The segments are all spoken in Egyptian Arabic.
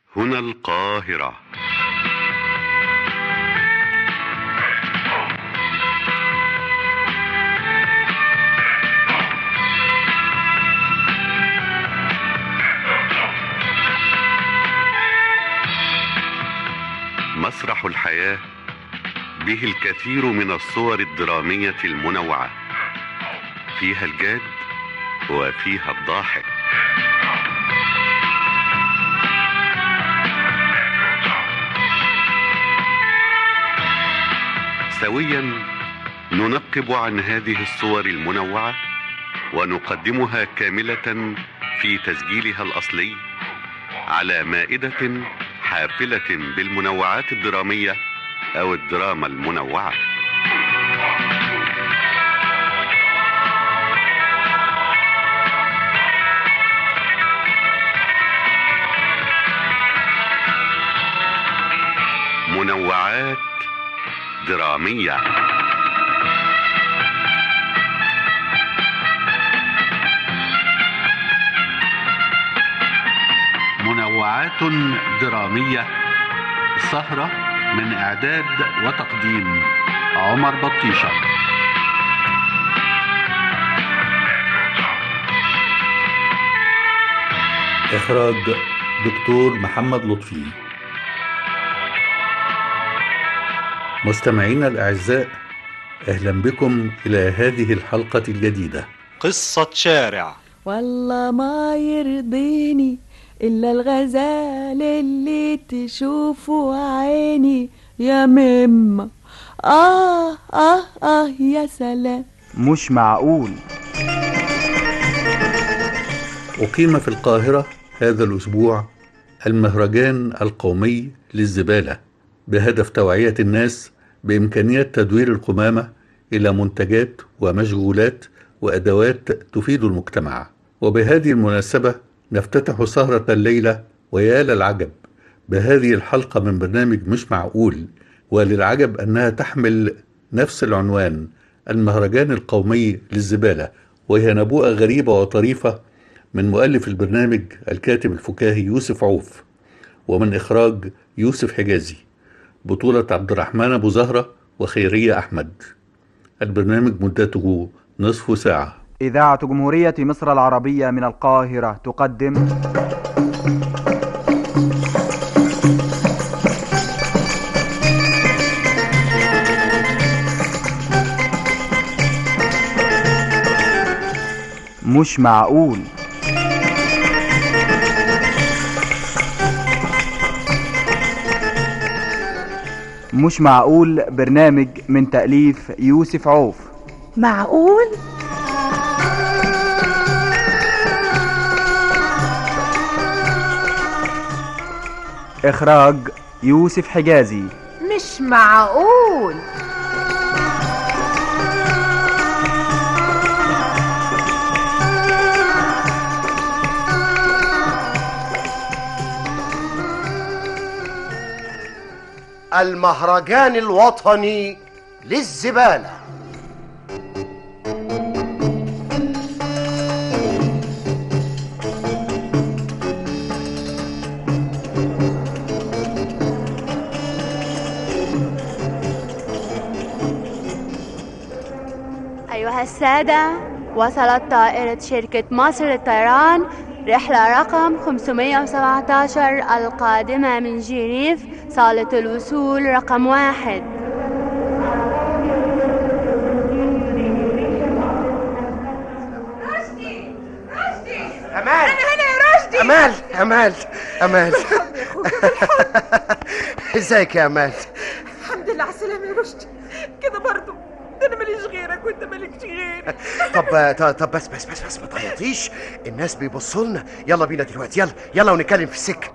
هنا القاهرة مسرح الحياة به الكثير من الصور الدرامية المنوعة فيها الجاد وفيها الضاحك سويا ننقب عن هذه الصور المنوعة ونقدمها كاملة في تسجيلها الأصلي على مائدة حافلة بالمنوعات الدرامية أو الدراما المنوعة منوعات درامية منوعات درامية سهرة من إعداد وتقديم عمر بطيشة إخراج دكتور محمد لطفي مستمعينا الأعزاء أهلا بكم إلى هذه الحلقة الجديدة قصة شارع والله ما يرضيني إلا الغزال اللي تشوفه عيني يا ماما آه آه آه يا سلام مش معقول أقيم في القاهرة هذا الأسبوع المهرجان القومي للزبالة بهدف توعية الناس بإمكانية تدوير القمامة إلى منتجات ومشغولات وأدوات تفيد المجتمع وبهذه المناسبة نفتتح سهرة الليلة ويا للعجب بهذه الحلقة من برنامج مش معقول وللعجب أنها تحمل نفس العنوان المهرجان القومي للزبالة وهي نبوءة غريبة وطريفة من مؤلف البرنامج الكاتب الفكاهي يوسف عوف ومن إخراج يوسف حجازي بطولة عبد الرحمن أبو زهرة وخيرية أحمد البرنامج مدته نصف ساعة إذاعة جمهورية مصر العربية من القاهرة تقدم مش معقول مش معقول برنامج من تأليف يوسف عوف معقول إخراج يوسف حجازي مش معقول المهرجان الوطني للزبالة أيها السادة وصلت طائرة شركة مصر للطيران رحلة رقم 517 القادمة من جنيف صالة الوصول رقم واحد أمال أنا هنا يا رشدي أمال أمال أمال ازيك يا أمال الحمد لله على السلامة يا رشدي كده برضو ده أنا ماليش غيرك وأنت مالكش غيري طب طب طب بس بس بس بس ما تعيطيش الناس بيبصوا لنا يلا بينا دلوقتي يلا يلا ونتكلم في السكة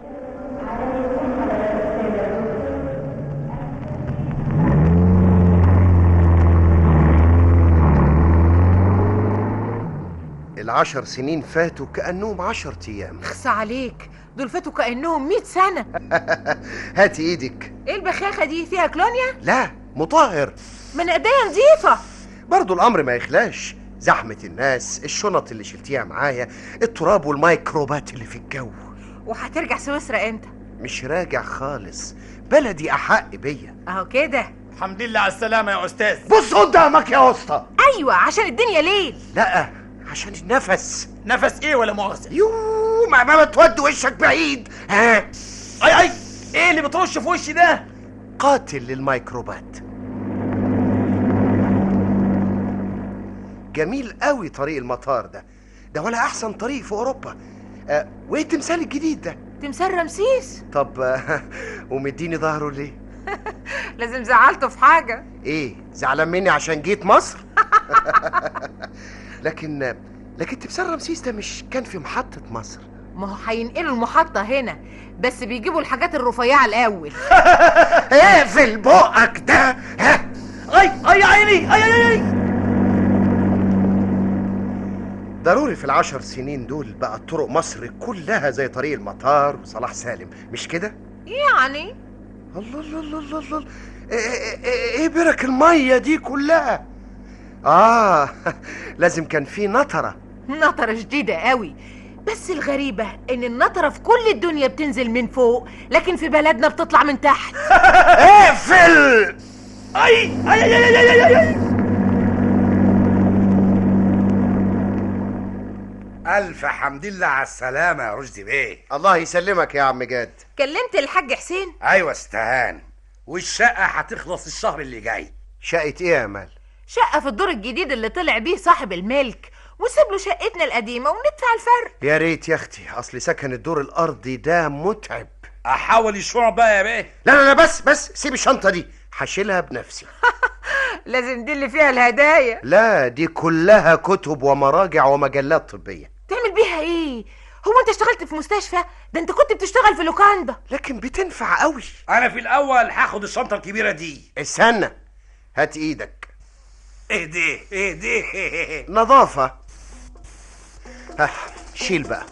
العشر سنين فاتوا كأنهم عشر أيام اخصى عليك دول فاتوا كأنهم 100 سنة هاتي إيدك إيه البخاخة دي فيها كلونيا؟ لا مطهر من ايديا نظيفة برضو الأمر ما يخلاش زحمة الناس الشنط اللي شلتيها معايا التراب والميكروبات اللي في الجو وهترجع سويسرا امتى؟ مش راجع خالص بلدي احق بيا اهو كده الحمد لله على السلامة يا أستاذ بص قدامك يا اسطى ايوه عشان الدنيا ليل لا عشان النفس نفس إيه ولا مؤاخذة يو ما ما تود وشك بعيد ها أي أي إيه اللي بترش في وشي ده؟ قاتل للميكروبات جميل قوي طريق المطار ده ده ولا احسن طريق في اوروبا آه وايه التمثال الجديد ده تمثال رمسيس طب آه ومديني ظهره ليه لازم زعلته في حاجه ايه زعلان مني عشان جيت مصر لكن لكن تمثال رمسيس ده مش كان في محطة مصر ما هو هينقلوا المحطه هنا بس بيجيبوا الحاجات الرفيعه الاول اقفل بقك ده ها أي أي عيني أي أي أي ضروري في العشر سنين دول بقى طرق مصر كلها زي طريق المطار وصلاح سالم مش كده يعني الله الله الله الله الله ايه إيه- إيه- ايه برك المية دي كلها اه لازم كان في نطرة نطره شديده قوي بس الغريبة إن النطرة في كل الدنيا بتنزل من فوق لكن في بلدنا بتطلع من تحت اقفل أي أي أي أي أي أي أي ألف حمد لله على السلامة يا رشدي بيه الله يسلمك يا عم جاد كلمت الحاج حسين أيوة استهان والشقة هتخلص الشهر اللي جاي شقة ايه يا امال شقة في الدور الجديد اللي طلع بيه صاحب الملك وسيب له شقتنا القديمة وندفع الفرق يا ريت يا اختي اصل سكن الدور الارضي ده متعب أحاول الشعور بقى يا بيه لا لا لا بس بس سيب الشنطة دي هشيلها بنفسي لازم دي اللي فيها الهدايا لا دي كلها كتب ومراجع ومجلات طبية تعمل بيها ايه هو انت اشتغلت في مستشفى ده انت كنت بتشتغل في لوكاندا لكن بتنفع قوي أنا في الأول هاخد الشنطة الكبيرة دي استنى هات ايدك إيه دي إيه دي نظافة ها شيل بقى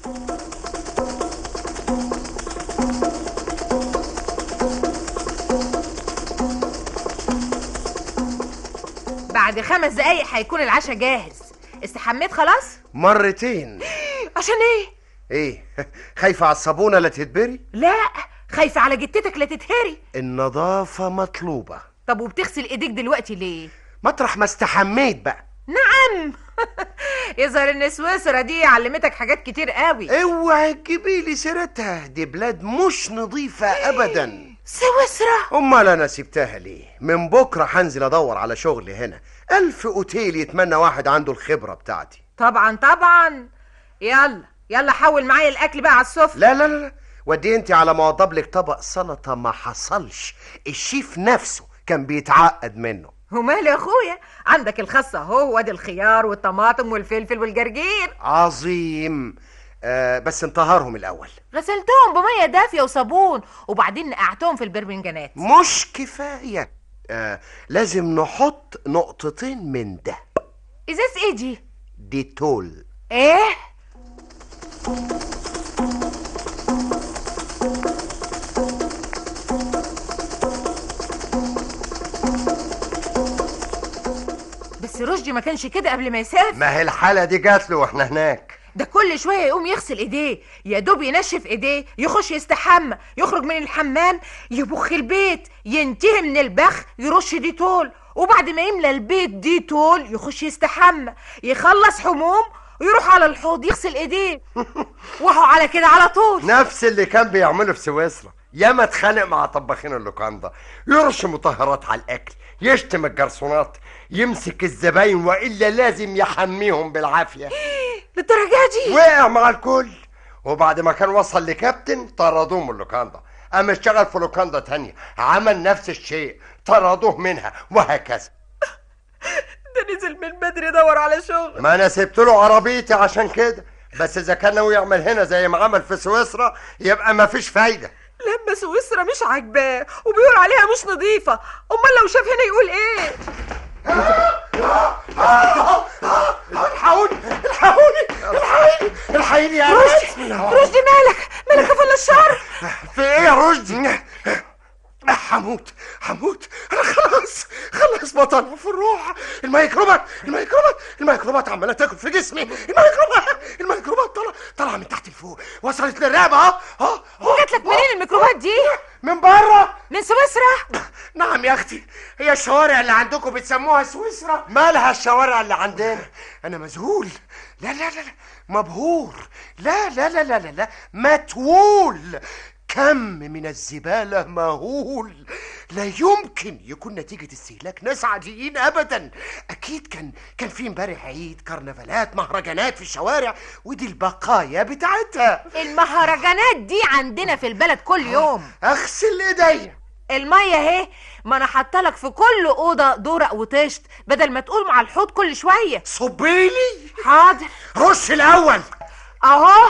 بعد خمس دقايق هيكون العشاء جاهز استحميت خلاص مرتين عشان ايه ايه خايفة على الصابونة لا تتبري لا خايفة على جتتك لا تتهري النظافة مطلوبة طب وبتغسل ايديك دلوقتي ليه مطرح ما استحميت بقى نعم يظهر ان سويسرا دي علمتك حاجات كتير قوي اوعي تجيبي لي سيرتها دي بلاد مش نظيفة ابدا سويسرا امال انا سبتها ليه من بكرة هنزل ادور على شغل هنا الف اوتيل يتمنى واحد عنده الخبرة بتاعتي طبعا طبعا يلا يلا حول معايا الاكل بقى على السفرة لا لا لا لا ودي انت على ما اوضب لك طبق سلطة ما حصلش الشيف نفسه كان بيتعقد منه ومال يا اخويا عندك الخس اهو وادي الخيار والطماطم والفلفل والجرجير عظيم آه بس انطهرهم الاول غسلتهم بميه دافيه وصابون وبعدين نقعتهم في البرمنجانات مش كفاية آه لازم نحط نقطتين من ده ازاز ايه دي ديتول ايه بس رشدي ما كانش كده قبل ما يسافر ما هي الحالة دي جات له واحنا هناك ده كل شويه يقوم يغسل ايديه يا دوب ينشف ايديه يخش يستحمى يخرج من الحمام يبخ البيت ينتهي من البخ يرش ديتول وبعد ما يملى البيت ديتول يخش يستحمى يخلص حموم ويروح على الحوض يغسل ايديه وهو على كده على طول نفس اللي كان بيعمله في سويسرا ياما اتخانق مع طباخين اللوكاندا يرش مطهرات على الاكل يشتم الجرسونات يمسك الزباين والا لازم يحميهم بالعافيه للدرجه دي وقع مع الكل وبعد ما كان وصل لكابتن طردوه من اللوكاندا قام اشتغل في لوكاندا تانية عمل نفس الشيء طردوه منها وهكذا ده نزل من بدري يدور على شغل ما انا سبت له عربيتي عشان كده بس اذا كان ناوي يعمل هنا زي ما عمل في سويسرا يبقى ما فيش فايده لما سويسرا مش عاجباه وبيقول عليها مش نظيفه امال لو شاف هنا يقول ايه الحقوني الحقوني الحقوني الحقيني يا رشدي رشدي مالك مالك يا فل الشر في ايه يا رشدي هموت هموت انا خلاص خلاص بطل في الروح الميكروبات الميكروبات الميكروبات عماله تاكل في جسمي الميكروبات الميكروبات طالعه طالعه من تحت لفوق وصلت للرقبه اه اه وجات لك منين الميكروبات المهرجانات دي من بره من سويسرا نعم يا اختي هي الشوارع اللي عندكم بتسموها سويسرا مالها الشوارع اللي عندنا انا مذهول لا لا لا لا مبهور لا لا لا لا لا, لا. متول كم من الزبالة مهول لا يمكن يكون نتيجة استهلاك ناس عاديين أبدا أكيد كان كان في امبارح عيد كرنفالات مهرجانات في الشوارع ودي البقايا بتاعتها المهرجانات دي عندنا في البلد كل يوم أغسل إيديا المية اهي ما انا حاطه لك في كل اوضه دورق وطشت بدل ما تقول مع الحوض كل شويه صبيلي حاضر رش الأول اهو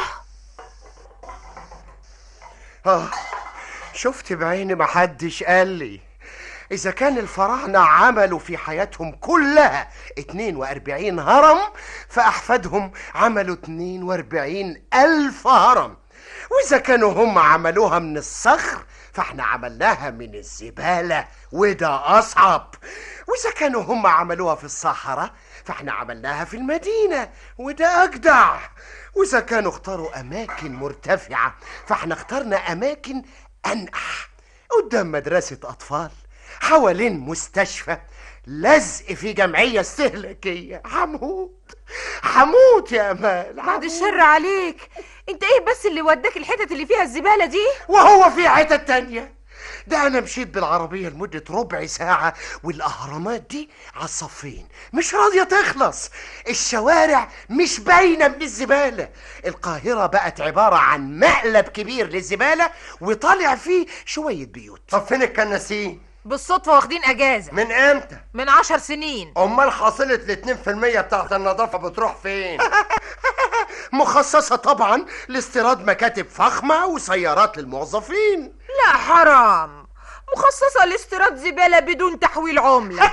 آه شفت بعيني محدش قال لي إذا كان الفراعنة عملوا في حياتهم كلها 42 هرم فأحفادهم عملوا 42 ألف هرم وإذا كانوا هم عملوها من الصخر فاحنا عملناها من الزبالة وده أصعب وإذا كانوا هم عملوها في الصحراء فاحنا عملناها في المدينة وده أجدع وإذا كانوا اختاروا أماكن مرتفعة فاحنا اخترنا أماكن أنقح قدام مدرسة أطفال حوالين مستشفى لزق في جمعية استهلاكية حموت حموت يا أمال بعد الشر عليك انت ايه بس اللي وداك الحتت اللي فيها الزباله دي وهو في حتة تانية ده أنا مشيت بالعربية لمدة ربع ساعة والأهرامات دي على الصفين مش راضية تخلص الشوارع مش باينة من الزبالة القاهرة بقت عبارة عن مقلب كبير للزبالة وطالع فيه شوية بيوت طب فين الكناسين بالصدفه واخدين اجازه من امتى من عشر سنين امال حاصلة الاتنين في المية بتاعت النظافة بتروح فين مخصصة طبعا لاستيراد مكاتب فخمة وسيارات للموظفين لا حرام مخصصه لاستيراد زباله بدون تحويل عمله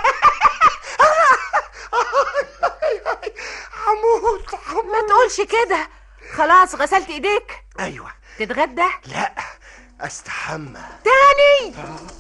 حموت حموت ما تقولش كده خلاص غسلت ايديك أيوة تتغدى لا استحمى تاني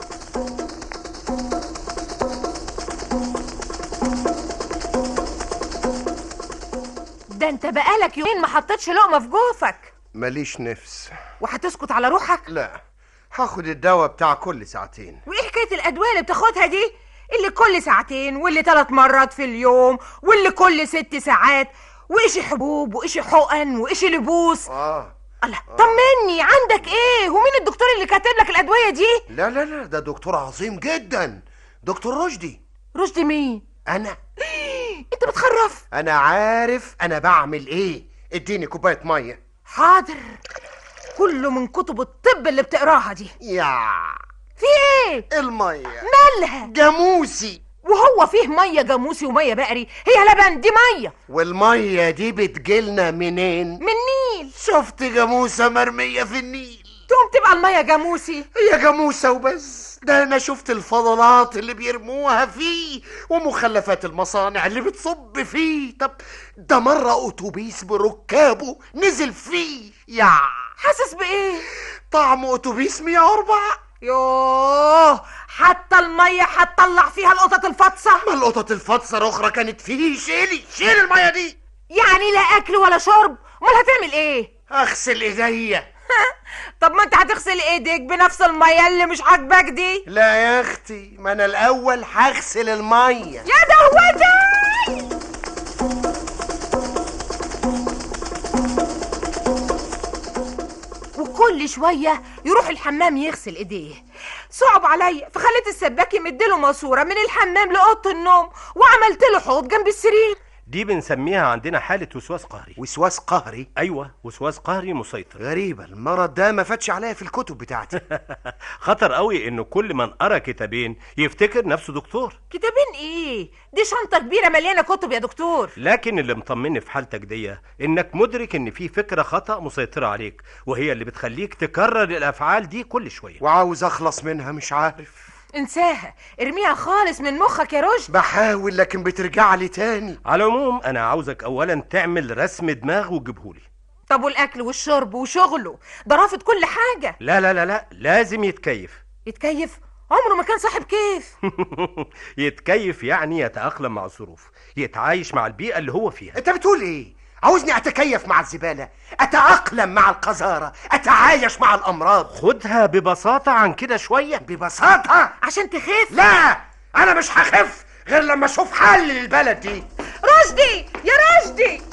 ده انت بقالك يومين ما حطيتش لقمه في جوفك ماليش نفس وهتسكت على روحك لا هاخد الدواء بتاع كل ساعتين وايه حكايه الادويه اللي بتاخدها دي اللي كل ساعتين واللي ثلاث مرات في اليوم واللي كل ست ساعات وإشي حبوب وإشي حقن وإشي لبوس اه الله طمني عندك ايه ومين الدكتور اللي كاتب لك الادويه دي لا لا لا ده دكتور عظيم جدا دكتور رشدي رشدي مين انا انت بتخرف انا عارف انا بعمل ايه اديني كوبايه ميه حاضر كله من كتب الطب اللي بتقراها دي يا في ايه الميه مالها جاموسي وهو فيه ميه جاموسي وميه بقري هي لبن دي ميه والميه دي بتجيلنا منين من نيل شفت جاموسه مرميه في النيل تقوم تبقى الميه جاموسي هي جاموسه وبس ده انا شفت الفضلات اللي بيرموها فيه ومخلفات المصانع اللي بتصب فيه طب ده مرة اتوبيس بركابه نزل فيه يا حاسس بايه طعم اتوبيس 104 يوه حتى الميه هتطلع فيها القطط الفطسه ما القطط الفطسه الاخرى كانت فيه شيلي شيل الميه دي يعني لا اكل ولا شرب امال هتعمل ايه اغسل ايديا طب ما انت هتغسل ايديك بنفس الميه اللي مش عاجباك دي لا يا اختي ما انا الاول هغسل الميه يا دهوتي وكل شوية يروح الحمام يغسل ايديه صعب عليا فخليت السباك يمدله ماسورة من الحمام لأوضة النوم وعملت له حوض جنب السرير دي بنسميها عندنا حالة وسواس قهري وسواس قهري أيوة وسواس قهري مسيطر غريبة المرض ده ما فاتش عليا في الكتب بتاعتي خطر قوي إنه كل من قرأ كتابين يفتكر نفسه دكتور كتابين ايه دي شنطة كبيرة مليانة كتب يا دكتور لكن اللي مطمني في حالتك دي إنك مدرك إن في فكرة خطأ مسيطرة عليك وهي اللي بتخليك تكرر الأفعال دي كل شوية وعاوز اخلص منها مش عارف انساها ارميها خالص من مخك يا رشد بحاول لكن بترجع لي تاني على العموم أنا عاوزك أولا تعمل رسم دماغ وتجيبهولي طب والاكل والشرب وشغله ده رافض كل حاجة لا لا لا لا لازم يتكيف يتكيف عمره ما كان صاحب كيف يتكيف يعني يتأقلم مع الظروف يتعايش مع البيئة اللي هو فيها انت بتقول ايه عاوزني اتكيف مع الزباله اتاقلم مع القذاره اتعايش مع الامراض خدها ببساطة عن كده شوية ببساطه عشان تخف لا انا مش هخف غير لما اشوف حل للبلد دي رشدي يا رشدي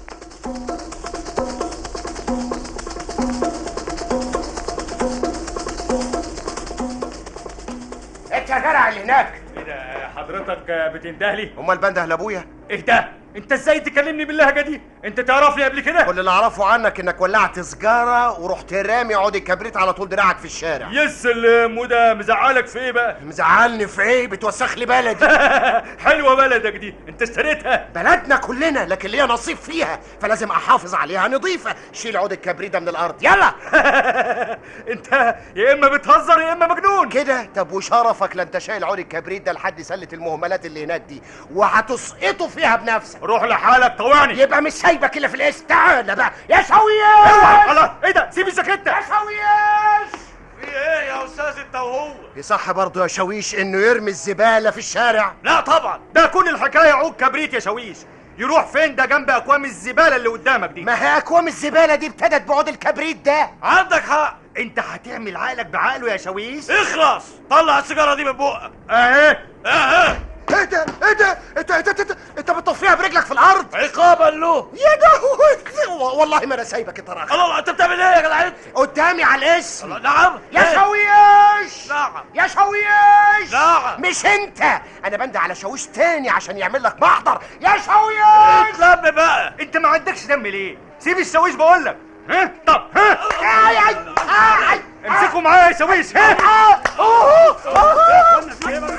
انت يا جدع اللي هناك ايه ده حضرتك بتندهلي امال بنده لابويا ايه ده انت ازاي تكلمني باللهجه دي انت تعرفني قبل كده كل اللي اعرفه عنك انك ولعت سجاره ورحت رامي عود الكبريت على طول دراعك في الشارع يا سلام وده مزعلك في ايه بقى مزعلني في ايه بتوسخ لي بلدي حلوه بلدك دي انت اشتريتها بلدنا كلنا لكن ليا نصيب فيها فلازم احافظ عليها نظيفه شيل عود الكبريت ده من الارض يلا انت يا اما بتهزر يا اما مجنون كده طب وشرفك لا انت شايل عود الكبريت ده لحد سله المهملات اللي هناك دي وهتسقطه فيها بنفسك روح لحالك طوعني يبقى مش سايبك الا في الاسم تعالى بقى يا شويش اوعى خلاص ايه ده سيب الجاكيته يا شويش في ايه يا استاذ انت وهو يصح برضه يا شويش انه يرمي الزباله في الشارع لا طبعا ده كل الحكايه عود كبريت يا شويش يروح فين ده جنب اكوام الزباله اللي قدامك دي ما هي اكوام الزباله دي ابتدت بعود الكبريت ده عندك حق انت هتعمل عقلك بعقله يا شويش اخلص طلع السيجاره دي من بقك اهي اهي ايه ده ايه ده انت انت انت انت بتطفيها برجلك في الارض عقابا له يا ده والله ما انا سايبك انت راجل الله انت بتعمل ايه يا جدع انت قدامي على الاسم نعم يا إيه؟ شويش نعم يا شويش نعم. مش انت انا بندى على شويش تاني عشان يعمل لك محضر يا شويش اتلم بقى انت ما عندكش دم ليه سيب الشاويش بقول لك ها طب ها اي اي اي امسكوا معايا يا شاويش ها آه، أوه، أوه.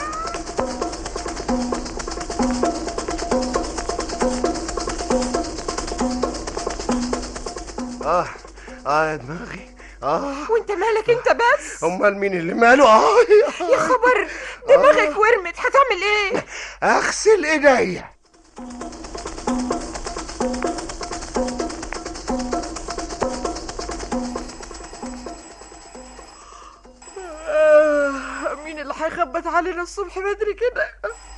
اه اه يا دماغي اه وانت مالك انت بس امال مين اللي ماله اه يا خبر دماغك ورمت هتعمل ايه اغسل ايديا آه، مين اللي هيخبط علينا الصبح بدري كده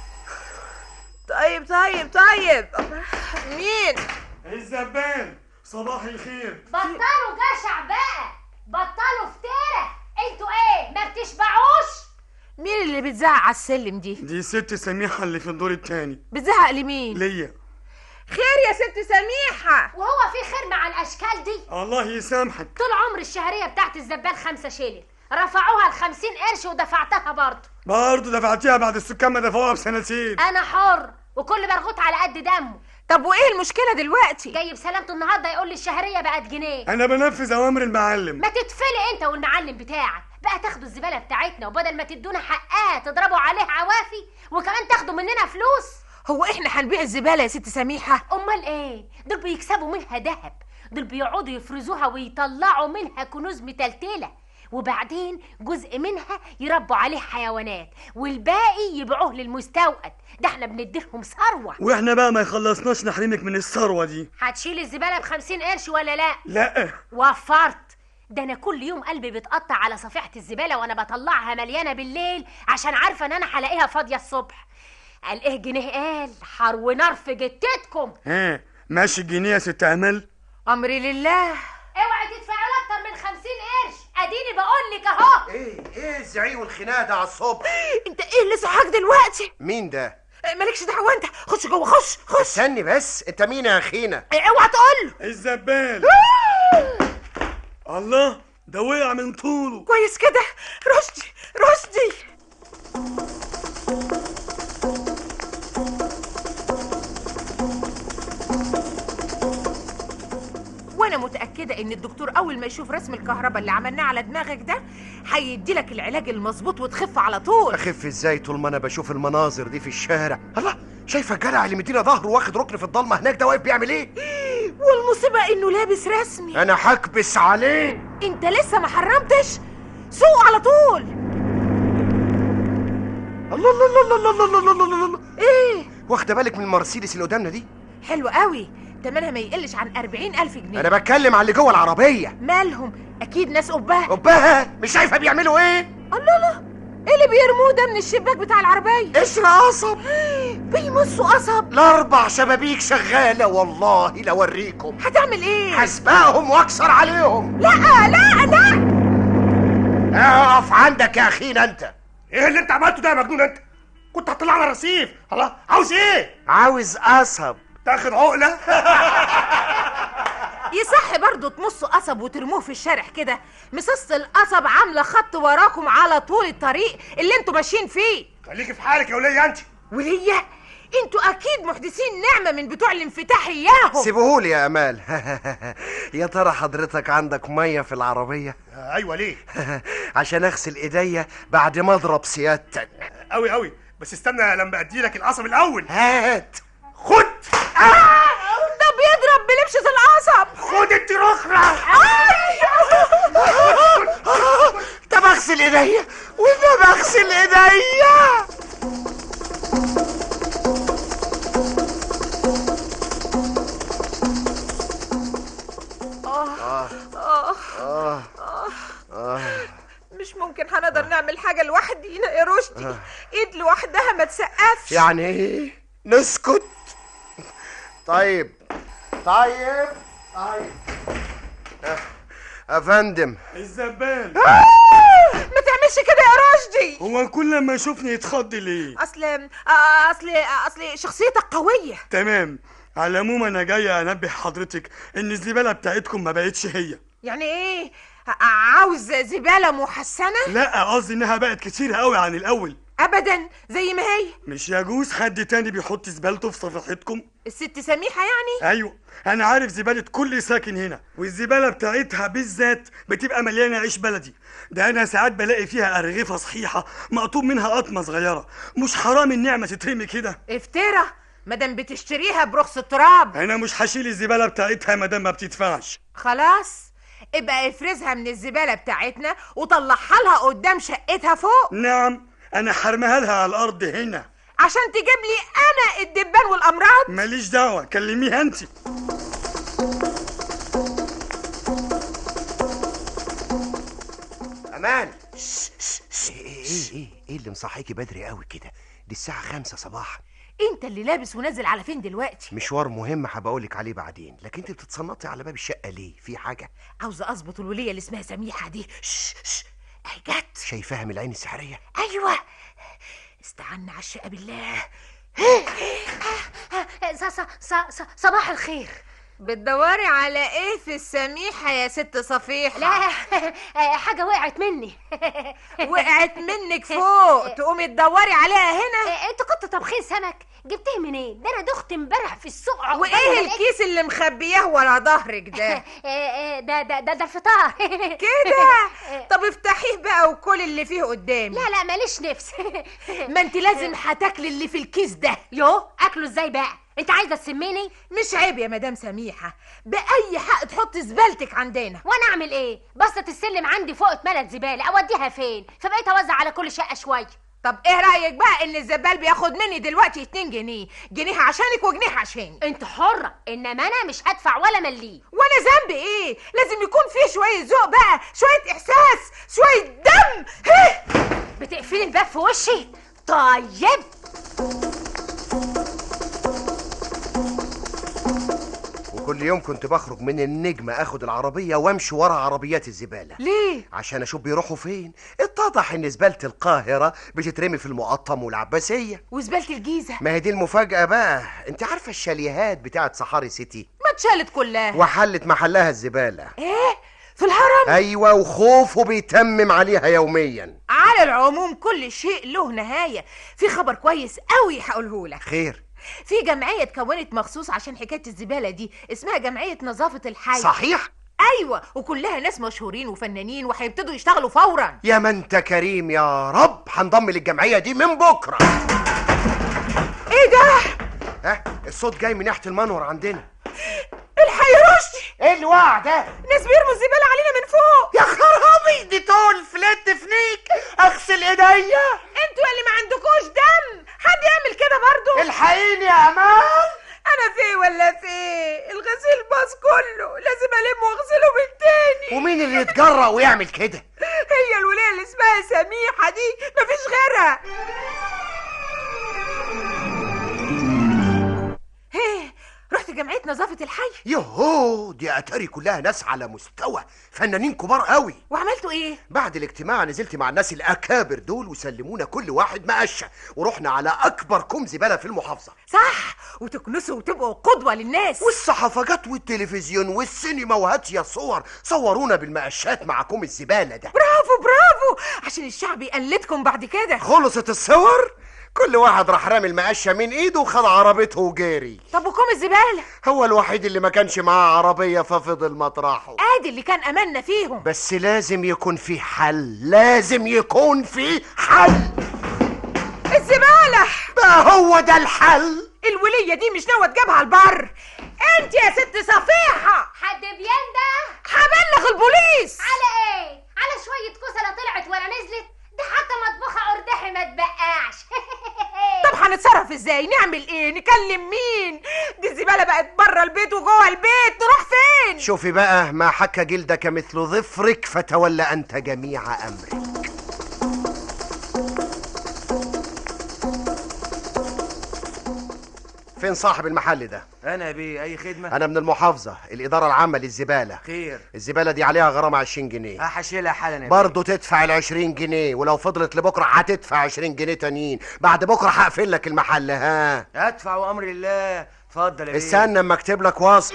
طيب طيب طيب مين الزبال صباح الخير بطلوا جشع بقى بطلوا فترة انتوا ايه ما بتشبعوش مين اللي بتزعق على السلم دي دي ست سميحة اللي في الدور التاني بتزعق لمين ليا خير يا ست سميحة وهو في خير مع الاشكال دي الله يسامحك طول عمر الشهرية بتاعت الزبال خمسة شيلن رفعوها لخمسين قرش ودفعتها برضه برضه دفعتيها بعد السكان ما دفعوها بسنتين انا حر وكل مرغوط على قد دمه طب وايه المشكلة دلوقتي جاي بسلامته النهارده يقول لي الشهرية بقت جنيه انا بنفذ اوامر المعلم ما تتفلق انت والمعلم بتاعك بقى تاخدوا الزبالة بتاعتنا وبدل ما تدونا حقها تضربوا عليها عوافي وكمان تاخدوا مننا فلوس هو احنا هنبيع الزبالة يا ست سميحة امال ايه دول بيكسبوا منها ذهب دول بيقعدوا يفرزوها ويطلعوا منها كنوز متلتله وبعدين جزء منها يربوا عليه حيوانات والباقي يبيعوه للمستوقد ده احنا بنديلهم ثروه واحنا بقى ما يخلصناش نحرمك من الثروة دي هتشيل الزباله بخمسين قرش ولا لا لا وفرت ده انا كل يوم قلبي بيتقطع على صفيحه الزباله وانا بطلعها مليانه بالليل عشان عارفه ان انا هلاقيها فاضيه الصبح قال ايه جنيه قال حر ونار في جتتكم ها ماشي الجنيه يا ست امل امري لله اوعي تدفعوا له اكتر من خمسين قرش اديني بقول لك اهو ايه ايه الزعيق والخناقه ده على الصبح انت ايه اللي صحاك دلوقتي مين ده مالكش دعوة انت خش جوه خش خش استني بس انت مين يا اخينا اوعى تقول الزبال الله ده وقع من طوله كويس كده رشدي رشدي وانا متاكده ان الدكتور اول ما يشوف رسم الكهرباء اللي عملناه على دماغك ده هيدي لك العلاج المظبوط وتخف على طول اخف ازاي طول ما انا بشوف المناظر دي في الشارع الله شايفه الجدع اللي مدينا ظهره واخد ركن في الضلمه هناك ده واقف بيعمل ايه والمصيبه انه لابس رسمي انا هكبس عليه انت لسه ما حرمتش سوق على طول الله الله الله الله الله الله الله الله الله ايه واخده بالك من المرسيدس اللي قدامنا دي حلو قوي تمنها ما يقلش عن أربعين ألف جنيه انا بتكلم على اللي جوه العربيه مالهم أكيد ناس قبها قبها مش شايفه بيعملوا ايه الله الله ايه اللي بيرموه ده من الشباك بتاع العربيه قشر قصب بيمصوا قصب الاربع شبابيك شغاله والله لوريكم هتعمل ايه هسبقهم واكسر عليهم لا لا لا اقف عندك يا اخينا انت ايه اللي انت عملته ده يا مجنون انت كنت هتطلعنا رصيف الله عاوز ايه عاوز قصب تاخد عقله يصح برضه تمصوا قصب وترموه في الشارع كده مصص القصب عامله خط وراكم على طول الطريق اللي انتوا ماشيين فيه خليكي في حالك يا وليه انت وليا انتوا اكيد محدثين نعمه من بتوع الانفتاح اياهم سيبهولي يا امال يا ترى حضرتك عندك ميه في العربيه ايوه ليه عشان اغسل ايديا بعد ما اضرب سيادتك قوي قوي بس استنى لما ادي لك القصب الاول هات خد ده بيضرب بلبشة القصب خد انت رخرة ده بغسل ايديا وده بغسل ايديا آه. آه. آه. آه. مش ممكن هنقدر نعمل حاجة لوحدينا يا رشدي ايد لوحدها ما تسقفش يعني ايه نسكت طيب طيب طيب أه، افندم الزبال ما تعملش كده يا رشدي هو كل ما يشوفني يتخض ليه اصل آه، اصل اصل شخصيتك قوية تمام على العموم انا جاي انبه حضرتك ان الزباله بتاعتكم ما بقتش هي يعني ايه ع- عاوز زبالة محسنة لا قصدي انها بقت كتير قوي عن الاول ابدا زي ما هي مش يجوز حد تاني بيحط زبالته في صفحتكم الست سميحة يعني ايوه انا عارف زباله كل ساكن هنا والزباله بتاعتها بالذات بتبقى مليانه عيش بلدي ده انا ساعات بلاقي فيها ارغفه صحيحه مقطوب منها قطمه صغيره مش حرام النعمه تترمي كده افترى مادام بتشتريها برخص التراب انا مش هشيل الزباله بتاعتها ما دام ما بتدفعش خلاص ابقى افرزها من الزبالة بتاعتنا وطلعها لها قدام شقتها فوق نعم انا حرمها لها على الارض هنا عشان تجيب لي انا الدبان والامراض ماليش دعوه كلميها انت امان ايه ايه ايه ايه اللي مصحيكي بدري قوي كده دي الساعة خمسة صباحا انت اللي لابس ونازل على فين دلوقتي مشوار مهم هبقولك عليه بعدين لكن انت بتتصنطي على باب الشقة ليه في حاجة عاوزه اظبط الوليه اللي اسمها سميحه دي شش شش اهي جت شايفاها من العين السحرية ايوه استعنا على الشقه بالله ص- ص- ص- ص- صباح الخير بتدوري على ايه في السميحه يا ست صفيحه لا حاجة وقعت مني وقعت منك فوق تقومي تدوري عليها هنا انت كنت طبخين سمك جبتيه منين ده انا دخت امبارح في السوق عقبال وايه ما لقيت- الكيس اللي مخبياه ورا ظهرك ده ده ده ده ده الفطار كده طب افتحيه بقى وكل اللي فيه قدامي لا لا ماليش نفس ما انت لازم هتاكلي اللي في الكيس ده يو اكله ازاي بقى انت عايزه تسميني مش عيب يا مدام سميحه باي حق تحطي زبالتك عندنا وانا اعمل ايه بسطة السلم عندي فوق اتملت زباله اوديها فين فبقيت اوزع على كل شقه شويه طب ايه رايك بقى ان الزبال بياخد مني دلوقتي 2 جنيه جنيه عشانك وجنيه عشاني انت حره انما انا مش هدفع ولا مليه وانا ذنبي ايه لازم يكون فيه شويه ذوق بقى شويه احساس شويه دم هيه بتقفلي الباب في وشي طيب وكل يوم كنت بخرج من النجمة اخد العربية وامشي ورا عربيات الزبالة ليه عشان اشوف بيروحوا فين اتضح ان زبالة القاهرة بتترمي في المقطم والعباسية وزباله الجيزه ما هي دي المفاجأة بقى انت عارفة الشاليهات بتاعت صحاري سيتي ما اتشالت كلها وحلت محلها الزبالة ايه في الهرم ايوه وخوفه بيتمم عليها يوميا على العموم كل شيء له نهايه في خبر كويس قوي هقوله لك خير في جمعيه اتكونت مخصوص عشان حكايه الزباله دي اسمها جمعيه نظافه الحي صحيح ايوه وكلها ناس مشهورين وفنانين وهيبتدوا يشتغلوا فورا يا ما انت كريم يا رب هنضم للجمعية دي من بكرة ايه ده ها الصوت جاي من ناحية المنور عندنا الحي رشدي ايه اللي وقع ده ناس بيرموا الزباله علينا من فوق يا خرابي دي طول فلت فنيك اغسل ايديا انتوا اللي ما عندكوش دم حد يعمل كده برضو الحقيني يا امان انا في ولا في الغسيل باظ كله لازم الم واغسله من تاني ومين اللي يتجرأ ويعمل كده هي الوليه اللي اسمها يا سميحه دي مفيش غيرها هيه رحت جمعيه نظافه الحي يوهو دي اتاري كلها ناس على مستوى فنانين كبار قوي وعملتوا ايه بعد الاجتماع نزلت مع الناس الاكابر دول وسلمونا كل واحد مقشه ورحنا على اكبر كوم زباله في المحافظه صح وتكنسوا وتبقوا قدوه للناس والصحافجات والتلفزيون والسينما وهات يا صور صورونا بالمقشات مع كوم الزباله ده برافو برافو عشان الشعب يقلدكم بعد كده خلصت الصور كل واحد راح رامي المقشه من ايده وخد عربيته وجري طب وكم الزباله هو الوحيد اللي ما كانش معاه عربيه ففضل مطرحه ادي اللي كان املنا فيهم بس لازم يكون في حل لازم يكون في حل الزباله بقى هو ده الحل الوليه دي مش ناويه تجيبها البر انت يا ست صفيحه حد بينده هبلغ البوليس على ايه على شويه كسله طلعت ولا نزلت ده حتى مطبخه ارداحي ما تبقاش طب هنتصرف ازاي نعمل ايه نكلم مين دي الزباله بقت بره البيت وجوه البيت نروح فين شوفي بقى ما حك جلدك مثل ظفرك فتولى انت جميع امرك فين صاحب المحل ده انا يا بيه اي خدمه انا من المحافظه الاداره العامه للزباله خير الزباله دي عليها غرامه 20 جنيه هحشيلها حالا يا بيه. برضه تدفع ال 20 جنيه ولو فضلت لبكره هتدفع 20 جنيه تانيين بعد بكره هقفل لك المحل ها ادفع وامر الله اتفضل يا بيه استنى اما اكتب لك وصل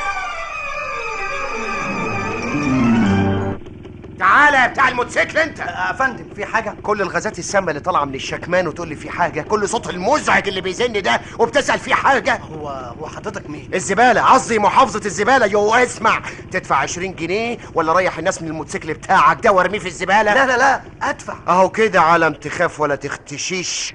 تعالى يا بتاع الموتوسيكل انت يا فندم في حاجه كل الغازات السامه اللي طالعه من الشكمان وتقول لي في حاجه كل صوت المزعج اللي بيزن ده وبتسال في حاجه هو هو حضرتك مين الزباله قصدي محافظه الزباله يو اسمع تدفع 20 جنيه ولا ريح الناس من الموتوسيكل بتاعك ده وارميه في الزباله لا لا لا ادفع اهو كده علم تخاف ولا تختشيش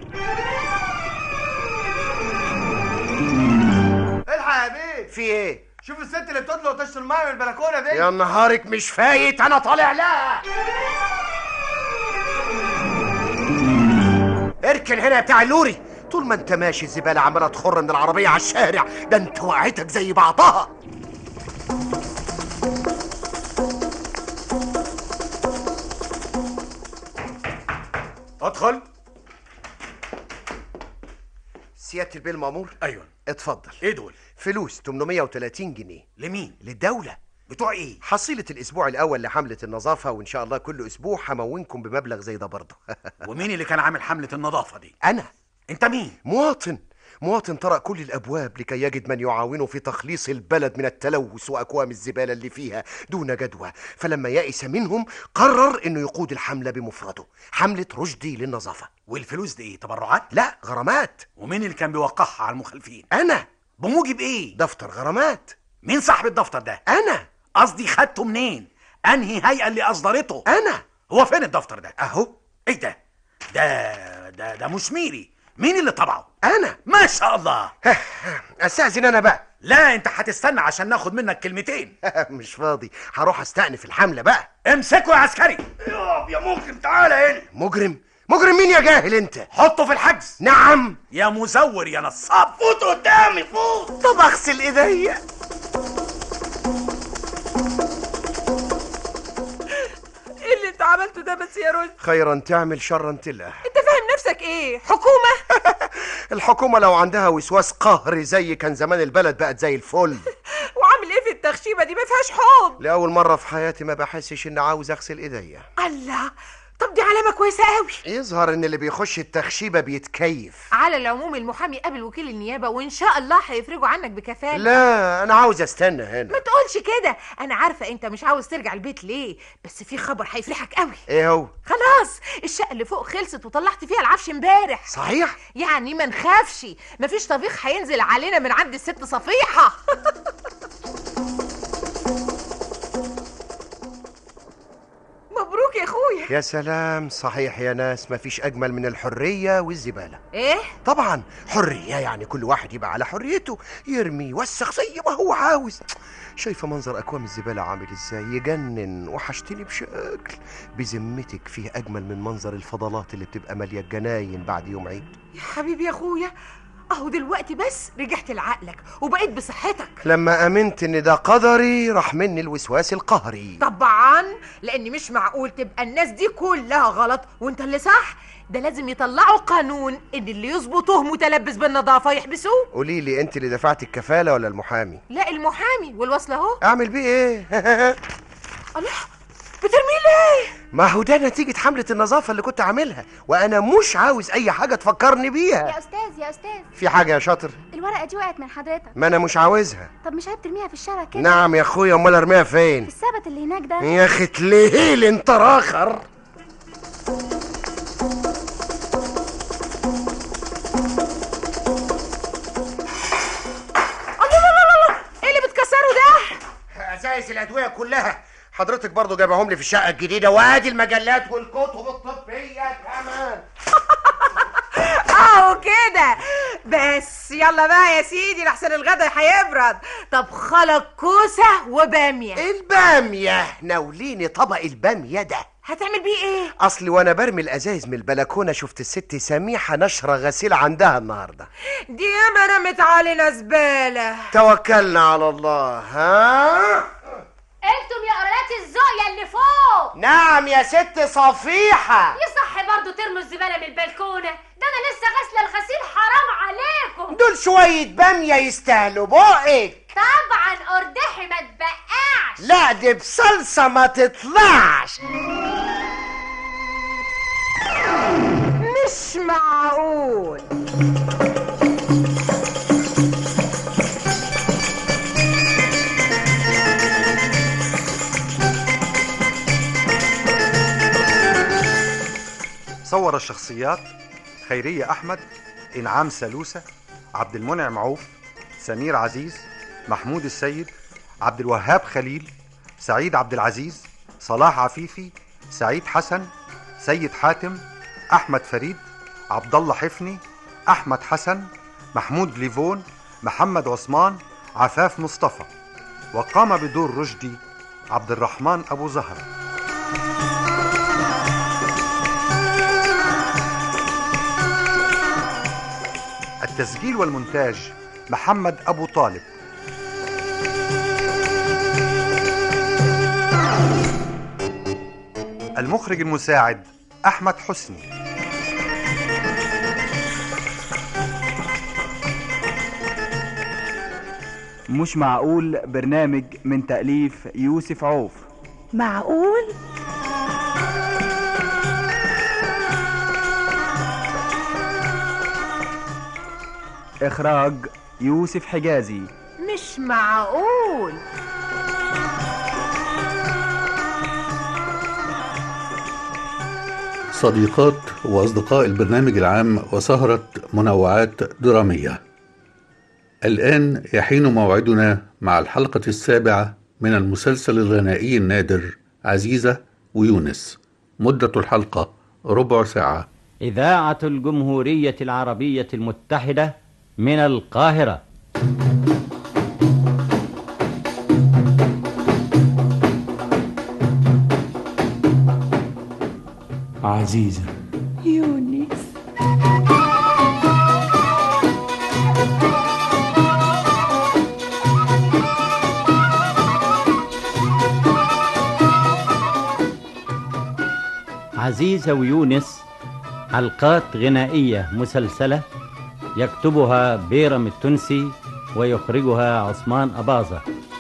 الحق يا بيه في ايه شوف الست اللي بتطلع وتشرب الميه من البلكونه دي يا نهارك مش فايت انا طالع لها اركن هنا يا بتاع اللوري طول ما انت ماشي الزباله عماله تخر من العربيه على الشارع ده انت وقعتك زي بعضها ادخل سياده البيه المامور ايوه اتفضل ايه دول فلوس 830 جنيه لمين للدوله بتوع ايه حصيلة الأسبوع الأول لحملة النظافة وإن شاء الله كل أسبوع همونكم بمبلغ زي ده برضه ومين اللي كان عامل حمله النظافه دي أنا انت مين مواطن مواطن طرق كل الأبواب لكي يجد من يعاونه في تخليص البلد من التلوث وأكوام الزبالة اللي فيها دون جدوى فلما يئس منهم قرر إنه يقود الحملة بمفرده حملة رشدي للنظافة والفلوس دي ايه تبرعات لا غرامات ومين اللي كان بيوقعها على المخالفين أنا بموجب ايه دفتر غرامات مين صاحب الدفتر ده أنا قصدي خدته منين انهي هيئه اللي اصدرته أنا هو فين الدفتر ده أهو ايه ده ده ده ده مش ميري مين اللي طبعه أنا ما شاء الله أستأذن أنا بقى لا انت هتستنى عشان ناخد منك كلمتين مش فاضي هروح استأنف الحملة بقى امسكه يا عسكري يا يا مجرم تعالى هنا مجرم مجرم مين يا جاهل انت حطه في الحجز نعم يا مزور يا نصاب فوت قدامي فوت طب اغسل ايديا ايه اللي انت عملته ده بس يا رشدي خيرا تعمل شرا تله انت فاهم نفسك ايه حكومه الحكومة لو عندها وسواس قهري زي كان زمان البلد بقت زي الفل وعامل ايه في التخشيبه دي ما فيهاش حوض لأول مرة في حياتي ما بحسش إني عاوز أغسل إيديا الله طب دي علامه كويسه قوي يظهر إن اللي بيخش التخشيبة بيتكيف على العموم المحامي قابل وكيل النيابه وان شاء الله هيفرجوا عنك بكفاله لا أنا عاوز أستنى ما هنا تقولش كده انا عارفه انت مش عاوز ترجع البيت ليه بس في خبر هيفرحك قوي إيه هو خلاص الشقه اللي فوق خلصت وطلعت فيها العفش امبارح صحيح يعني ما نخافش مفيش طبيخ هينزل علينا من عند الست صفيحه مبروك يا اخويا يا سلام صحيح يا ناس مفيش أجمل من الحرية والزبالة ايه طبعا حرية يعني كل واحد يبقى على حريته يرمي يوسخ زي ما هو عاوز شايفة منظر أكوام الزبالة عامل ازاي يجنن وحشتني بشكل بذمتك فيه أجمل من منظر الفضلات اللي بتبقى مالية الجناين بعد يوم عيد يا حبيبي يا اخويا اهو دلوقتي بس رجعت لعقلك وبقيت بصحتك لما امنت ان ده قدري راح مني الوسواس القهري طبعا لان مش معقول تبقى الناس دي كلها غلط وانت اللي صح ده لازم يطلعوا قانون ان اللي يظبطوه متلبس بالنظافه يحبسوه قولي لي انت اللي دفعت الكفاله ولا المحامي لا المحامي والوصل اهو اعمل بيه ايه الله بترميه ليه ما هو ده نتيجه حمله النظافه اللي كنت عاملها وانا مش عاوز اي حاجه تفكرني بيها يا استاذ يا استاذ في حاجه يا شاطر الورقه دي وقعت من حضرتك ما انا مش عاوزها طب مش عيب ترميها في الشارع كده نعم يا اخويا امال ارميها فين في السبت اللي هناك ده يا اخي تلهيل انت راخر الله الله الله الله ايه اللي بتكسره ده ازايز الادويه كلها حضرتك برضو جايبهم لي في الشقه الجديده وادي المجلات والكتب الطبيه كمان اهو كده بس يلا بقى يا سيدي لحسن الغدا هيبرد طب خلق كوسه وباميه الباميه ناوليني طبق الباميه ده هتعمل بيه ايه اصلي وانا برمي الازايز من البلكونه شفت الست سميحه نشره غسيل عندها النهارده دي ياما رمت علينا زباله توكلنا على الله ها انتم يا قريات الزقية اللي فوق نعم يا ست صفيحه يصح برضو ترموا الزبالة من البلكونة ده انا لسه غاسلة الغسيل حرام عليكم دول شويه باميه يستاهلوا بقك طبعا قردحي ما تبقعش لا دي بصلصه ما تطلعش مش معقول صور الشخصيات خيرية أحمد إنعام سلوسة عبد المنعم عوف سمير عزيز محمود السيد عبد الوهاب خليل سعيد عبد العزيز صلاح عفيفي سعيد حسن سيد حاتم أحمد فريد عبد الله حفني أحمد حسن محمود ليفون محمد عثمان عفاف مصطفى وقام بدور رشدي عبد الرحمن أبو زهر التسجيل والمونتاج محمد أبو طالب المخرج المساعد أحمد حسني مش معقول برنامج من تأليف يوسف عوف معقول إخراج يوسف حجازي مش معقول صديقات وأصدقاء البرنامج العام وسهرة منوعات درامية الآن يحين موعدنا مع الحلقة السابعة من المسلسل الغنائي النادر عزيزة ويونس مدة الحلقة ربع ساعة إذاعة الجمهورية العربية المتحدة من القاهرة عزيزة يونس عزيزة ويونس حلقات غنائية مسلسلة يكتبها بيرم التونسي ويخرجها عثمان أباظة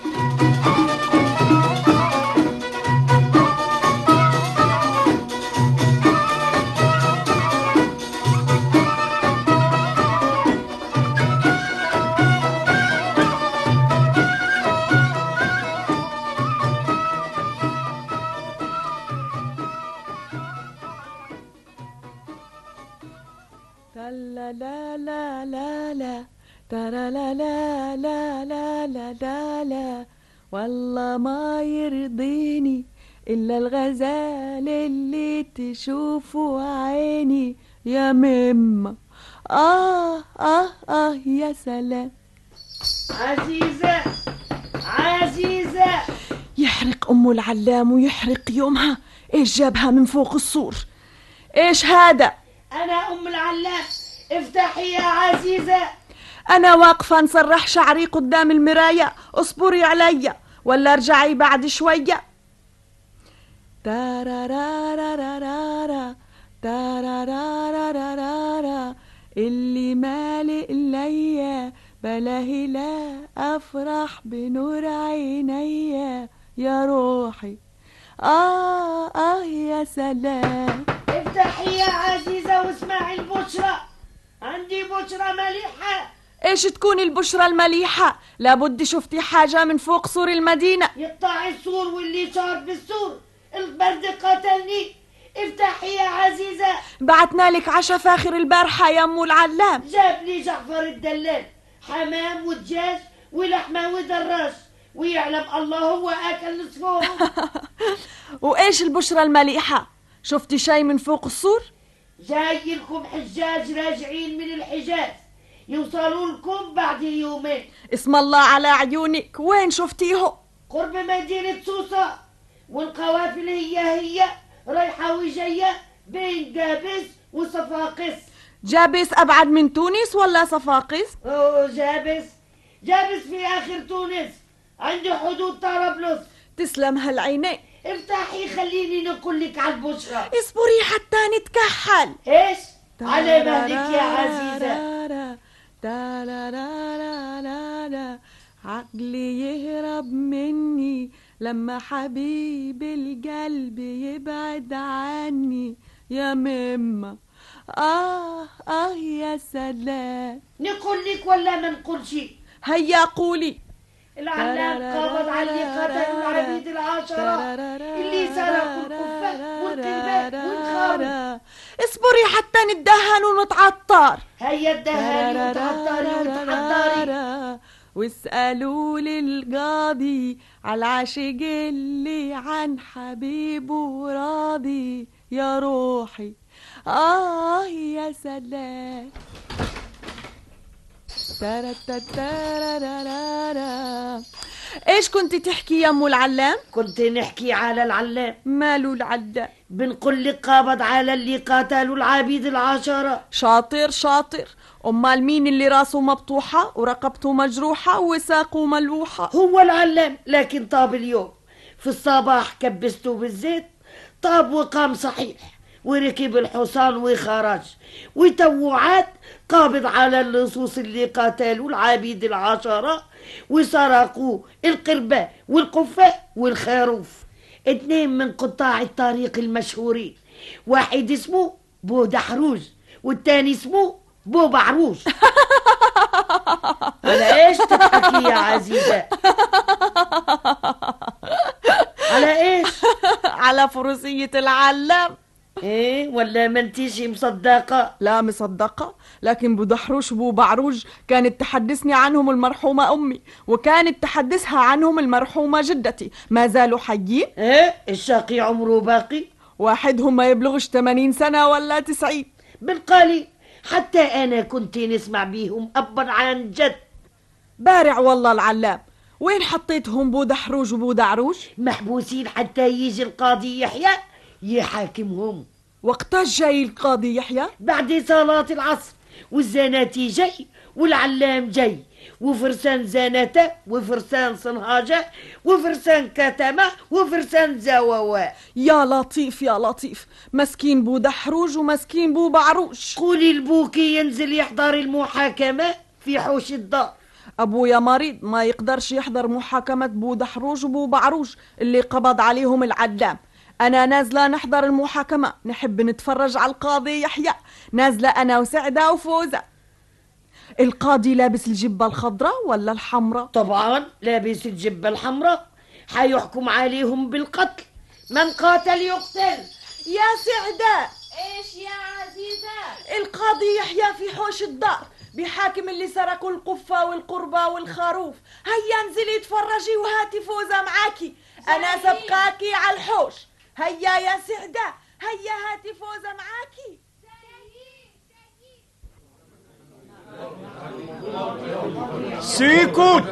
لا لا لا لا لا ترى لا لا لا لا لا لا لا والله ما يرضيني إلا الغزال اللي تشوفه عيني يا ماما آه آه آه يا سلام عزيزة عزيزة يحرق أم العلام ويحرق يومها إيش جابها من فوق السور إيش هذا أنا أم العلام افتحي يا عزيزة أنا واقفة نسرح شعري قدام المراية اصبري عليا ولا ارجعي بعد شوية تارارارارارارا تارارارارارارا اللي مالي إليا بلاهي لا أفرح بنور عينيا يا روحي آه آه يا سلام افتحي يا عزيزة واسمعي البشرى عندي بشرى مليحة ايش تكون البشرى المليحة لابد شفتي حاجة من فوق سور المدينة يقطع السور واللي شار في السور البرد قتلني افتحي يا عزيزة بعتنا لك عشا فاخر البارحة يا أم العلام جاب لي جعفر الدلال حمام ودجاج ولحمة ودراج ويعلم الله هو أكل نصفهم وإيش البشرى المليحة شفتي شي من فوق السور جاي لكم حجاج راجعين من الحجاز يوصلوا لكم بعد يومين اسم الله على عيونك وين شفتيه قرب مدينة سوسة والقوافل هي هي رايحة وجاية بين جابس وصفاقس جابس أبعد من تونس ولا صفاقس أوه جابس جابس في آخر تونس عند حدود طرابلس تسلم هالعينين افتحي خليني نقول لك على البشرى اصبري حتى نتكحل ايش على مهلك يا عزيزة تارارارارارارا عقلي يهرب مني لما حبيب القلب يبعد عني يا ماما آه آه يا سلام نقول لك ولا ما نقولش هيا قولي العلام قابض على اللي قتلوا العبيد العشرة اللي سرقوا الكفاح والقلبات والخارج اصبري حتى ندهن ونتعطر هيا الدهاني وتعطري وتحضري واسألوا للقاضي على العاشق اللي عن حبيبه راضي يا روحي آه يا سلام تارا ايش كنت تحكي يا ام العلام كنت نحكي على العلام ماله العلام بنقول لك قابض على اللي قاتلوا العبيد العشرة شاطر شاطر امال مين اللي راسه مبطوحة ورقبته مجروحة وساقه ملوحة هو العلام لكن طاب اليوم في الصباح كبسته بالزيت طاب وقام صحيح وركب الحصان وخرج وتوعات قابض على اللصوص اللي قاتلوا العبيد العشرة وسرقوا القربة والقفاء والخروف اتنين من قطاع الطريق المشهورين واحد اسمه بو دحروج والتاني اسمه بو بعروج على ايش تضحكي يا عزيزة على ايش على فروسية العلام ايه ولا ما انتيش مصدقة لا مصدقة لكن بو دحروش وبو بعروج كانت تحدثني عنهم المرحومة أمي وكانت تحدثها عنهم المرحومة جدتي ما زالوا حيين ايه الشقي عمره باقي واحدهم ما يبلغش 80 سنة ولا 90 بالقالي حتى أنا كنت نسمع بيهم أبا عن جد بارع والله العلام وين حطيتهم بو دحروج وبو دعروج محبوسين حتى يجي القاضي يحيى يحاكمهم وقتاش جاي القاضي يحيى بعد صلاة العصر والزناتي جاي والعلام جاي وفرسان زناتة وفرسان صنهاجة وفرسان كتمة وفرسان زواوا يا لطيف يا لطيف مسكين بو دحروج ومسكين بو بعروج قولي لبوكي ينزل يحضر المحاكمة في حوش الدار أبويا مريض ما يقدرش يحضر محاكمة بو دحروج وبو بعروج اللي قبض عليهم العلام أنا نازلة نحضر المحاكمة نحب نتفرج على القاضي يحيى نازلة أنا وسعدة وفوزة القاضي لابس الجبة الخضراء ولا الحمراء؟ طبعا لابس الجبة الحمراء حيحكم عليهم بالقتل من قاتل يقتل يا سعدة ايش يا عزيزة القاضي يحيى في حوش الدار بيحاكم اللي سرقوا القفة والقربة والخروف هيا انزلي اتفرجي وهاتي فوزة معاكي أنا سبقاكي على الحوش هيا يا سعدة هيا هاتي فوزة معاكي سيكوت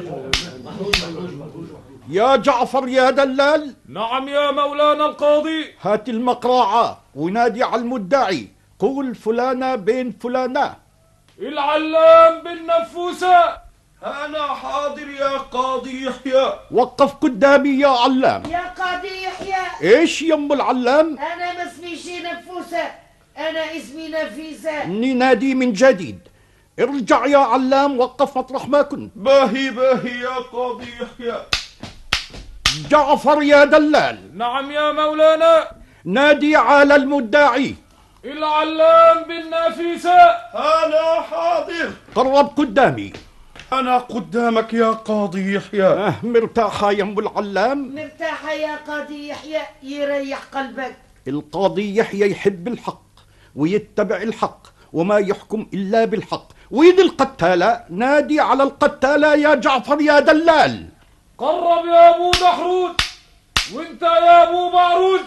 يا جعفر يا دلال نعم يا مولانا القاضي هات المقراعة ونادي على المدعي قول فلانة بين فلانة العلام بن نفوسة أنا حاضر يا قاضي يحيى وقف قدامي يا علام يا قاضي يحيى إيش يم العلام أنا ما اسميش نفوسة أنا اسمي نفيسة ننادي من جديد ارجع يا علام وقف مطرح ما كنت باهي باهي يا قاضي يحيى جعفر يا دلال نعم يا مولانا نادي على المدعي العلام بن نفيسة أنا حاضر قرب قدامي أنا قدامك يا قاضي يحيى أه مرتاحة يا أم العلام مرتاحة يا قاضي يحيى يريح قلبك القاضي يحيى يحب الحق ويتبع الحق وما يحكم إلا بالحق وين القتالة نادي على القتالة يا جعفر يا دلال قرب يا ابو دحروج وانت يا ابو معروج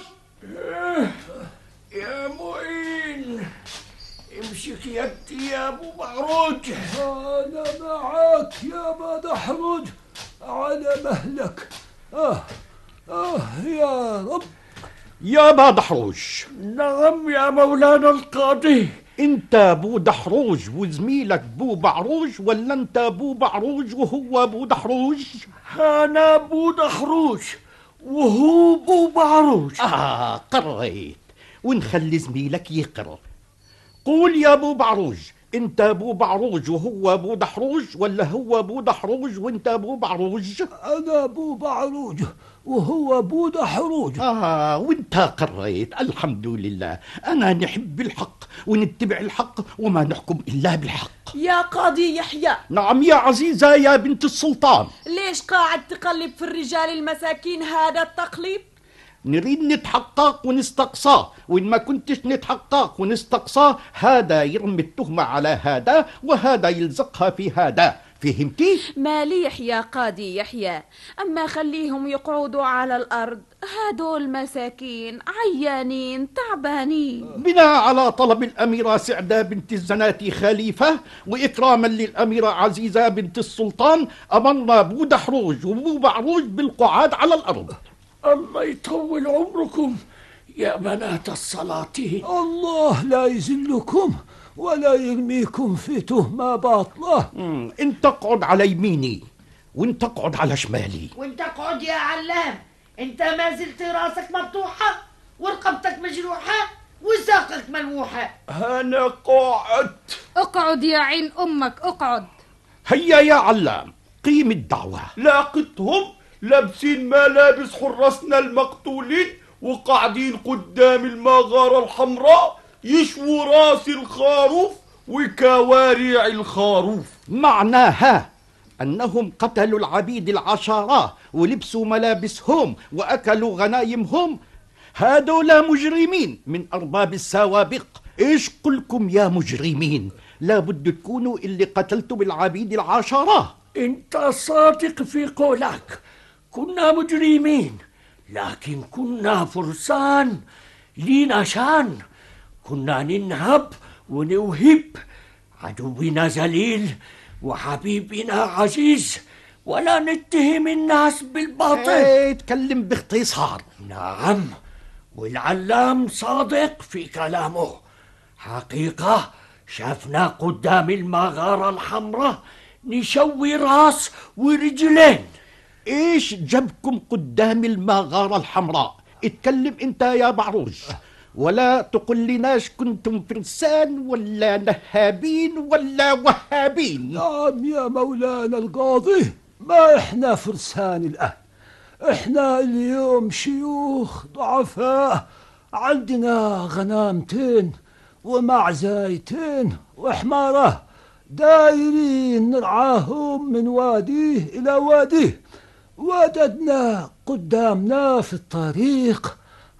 يا معين امسك يدي يا ابو معروج أنا معاك يا مدحرج على مهلك آه آه يا رب يا بادحروج نعم يا مولانا القاضي انت بو دحروج وزميلك بو بعروج ولا انت بو بعروج وهو بو دحروج أنا بو دحروج وهو بو بعروج اه قريت ونخلي زميلك يقر قول يا ابو بعروج انت ابو بعروج وهو ابو دحروج ولا هو ابو دحروج وانت ابو بعروج أنا بو بعروج وهو بو دحروج اه وانت قريت الحمد لله انا نحب الحق ونتبع الحق وما نحكم الا بالحق يا قاضي يحيى نعم يا عزيزة يا بنت السلطان ليش قاعد تقلب في الرجال المساكين هذا التقليب نريد نتحقق ونستقصاه وإن ما كنتش نتحقق ونستقصاه هذا يرمي التهمة على هذا وهذا يلزقها في هذا فهمتي؟ ماليح يا قاضي يحيى أما خليهم يقعدوا على الأرض هادول مساكين عيانين تعبانين بناء على طلب الأميرة سعدة بنت الزناتي خليفة وإكراما للأميرة عزيزة بنت السلطان أمرنا بو دحروج وبو بعروج بالقعاد على الأرض الله يطول عمركم يا بنات السلاطين الله لا يذلكم ولا يرميكم في تهمة باطلة مم، انت اقعد على يميني وانت اقعد على شمالي وانت اقعد يا علام انت ما زلت راسك مفتوحة ورقبتك مجروحة وساقك ملوحة أنا قعدت اقعد يا عين امك اقعد هيا يا علام قيم الدعوة لاقتهم لابسين ملابس حرسنا المقتولين وقاعدين قدام المغارة الحمراء يشووا راس الخروف وكوارع الخروف معناها أنهم قتلوا العبيد العشرة ولبسوا ملابسهم وأكلوا غنايمهم هذولا مجرمين من أرباب السوابق إيش قلكم يا مجرمين لابد تكونوا اللي قتلتم العبيد العشرة انت صادق في قولك كنا مجرمين لكن كنا فرسان لينا شان كنا ننهب ونوهب عدونا ذليل وحبيبنا عزيز ولا نتهم الناس بالباطل ايه تكلم باختصار نعم والعلام صادق في كلامه حقيقة شافنا قدام المغارة الحمراء نشوي راس ورجلين ايش جابكم قدام المغارة الحمراء اتكلم انت يا بعروج ولا تقول لناش كنتم فرسان ولا نهابين ولا وهابين نعم يا مولانا القاضي ما احنا فرسان الآن احنا اليوم شيوخ ضعفاء عندنا غنامتين ومعزايتين وحمارة دايرين نرعاهم من واديه إلى واديه وجدنا قدامنا في الطريق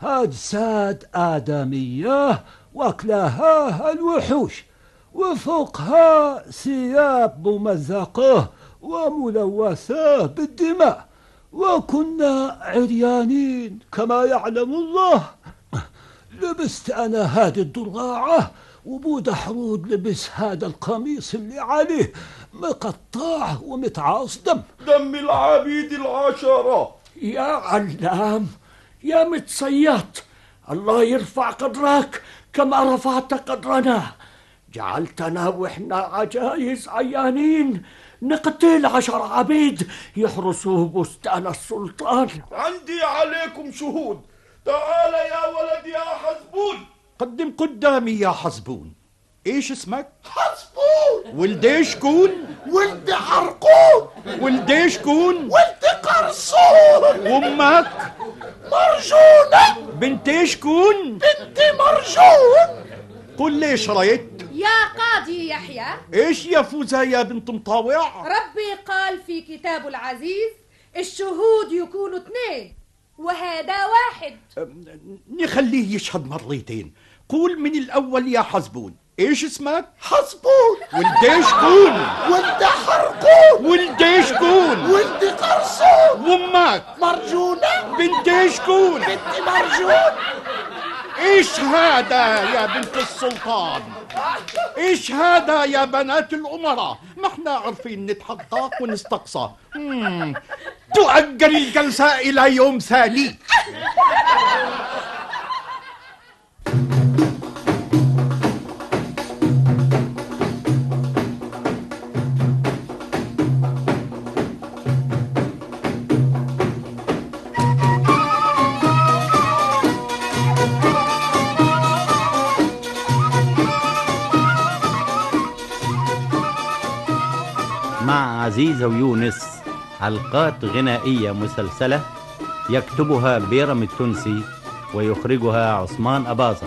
أجساد آدمية وأكلها الوحوش وفوقها ثياب ممزقة وملوثة بالدماء وكنا عريانين كما يعلم الله لبست أنا هذه الدراعة وبو دحرود لبس هذا القميص اللي عليه مقطع ومتعاص دم دم العبيد العشرة يا علام يا متصيط الله يرفع قدرك كما رفعت قدرنا جعلتنا وإحنا عجايز عيانين نقتل عشر عبيد يحرسوا بستان السلطان عندي عليكم شهود تعال يا ولد يا حزبون قدم قدامي يا حزبون ايش اسمك؟ حزبون ولدي شكون؟ ولد حرقون ولدي شكون؟ ولد قرصون وامك؟ مرجونة بنتي شكون؟ بنتي مرجون قل لي شريت يا قاضي يحيى ايش يا فوزة يا بنت مطاوع؟ ربي قال في كتابه العزيز الشهود يكونوا اثنين وهذا واحد نخليه يشهد مرتين قول من الاول يا حزبون ايش اسمك؟ حزبون ولدي شكون؟ ولد حرقون ولدي شكون؟ ولد قرصون وامك؟ مرجونة بنتي شكون؟ بنتي مرجون ايش هذا يا بنت السلطان؟ ايش هذا يا بنات الامراء؟ ما احنا عارفين نتحقق ونستقصى مم. تؤجل الجلسة الى يوم ثاني مع عزيزة ويونس حلقات غنائية مسلسلة يكتبها بيرم التونسي ويخرجها عثمان أباظة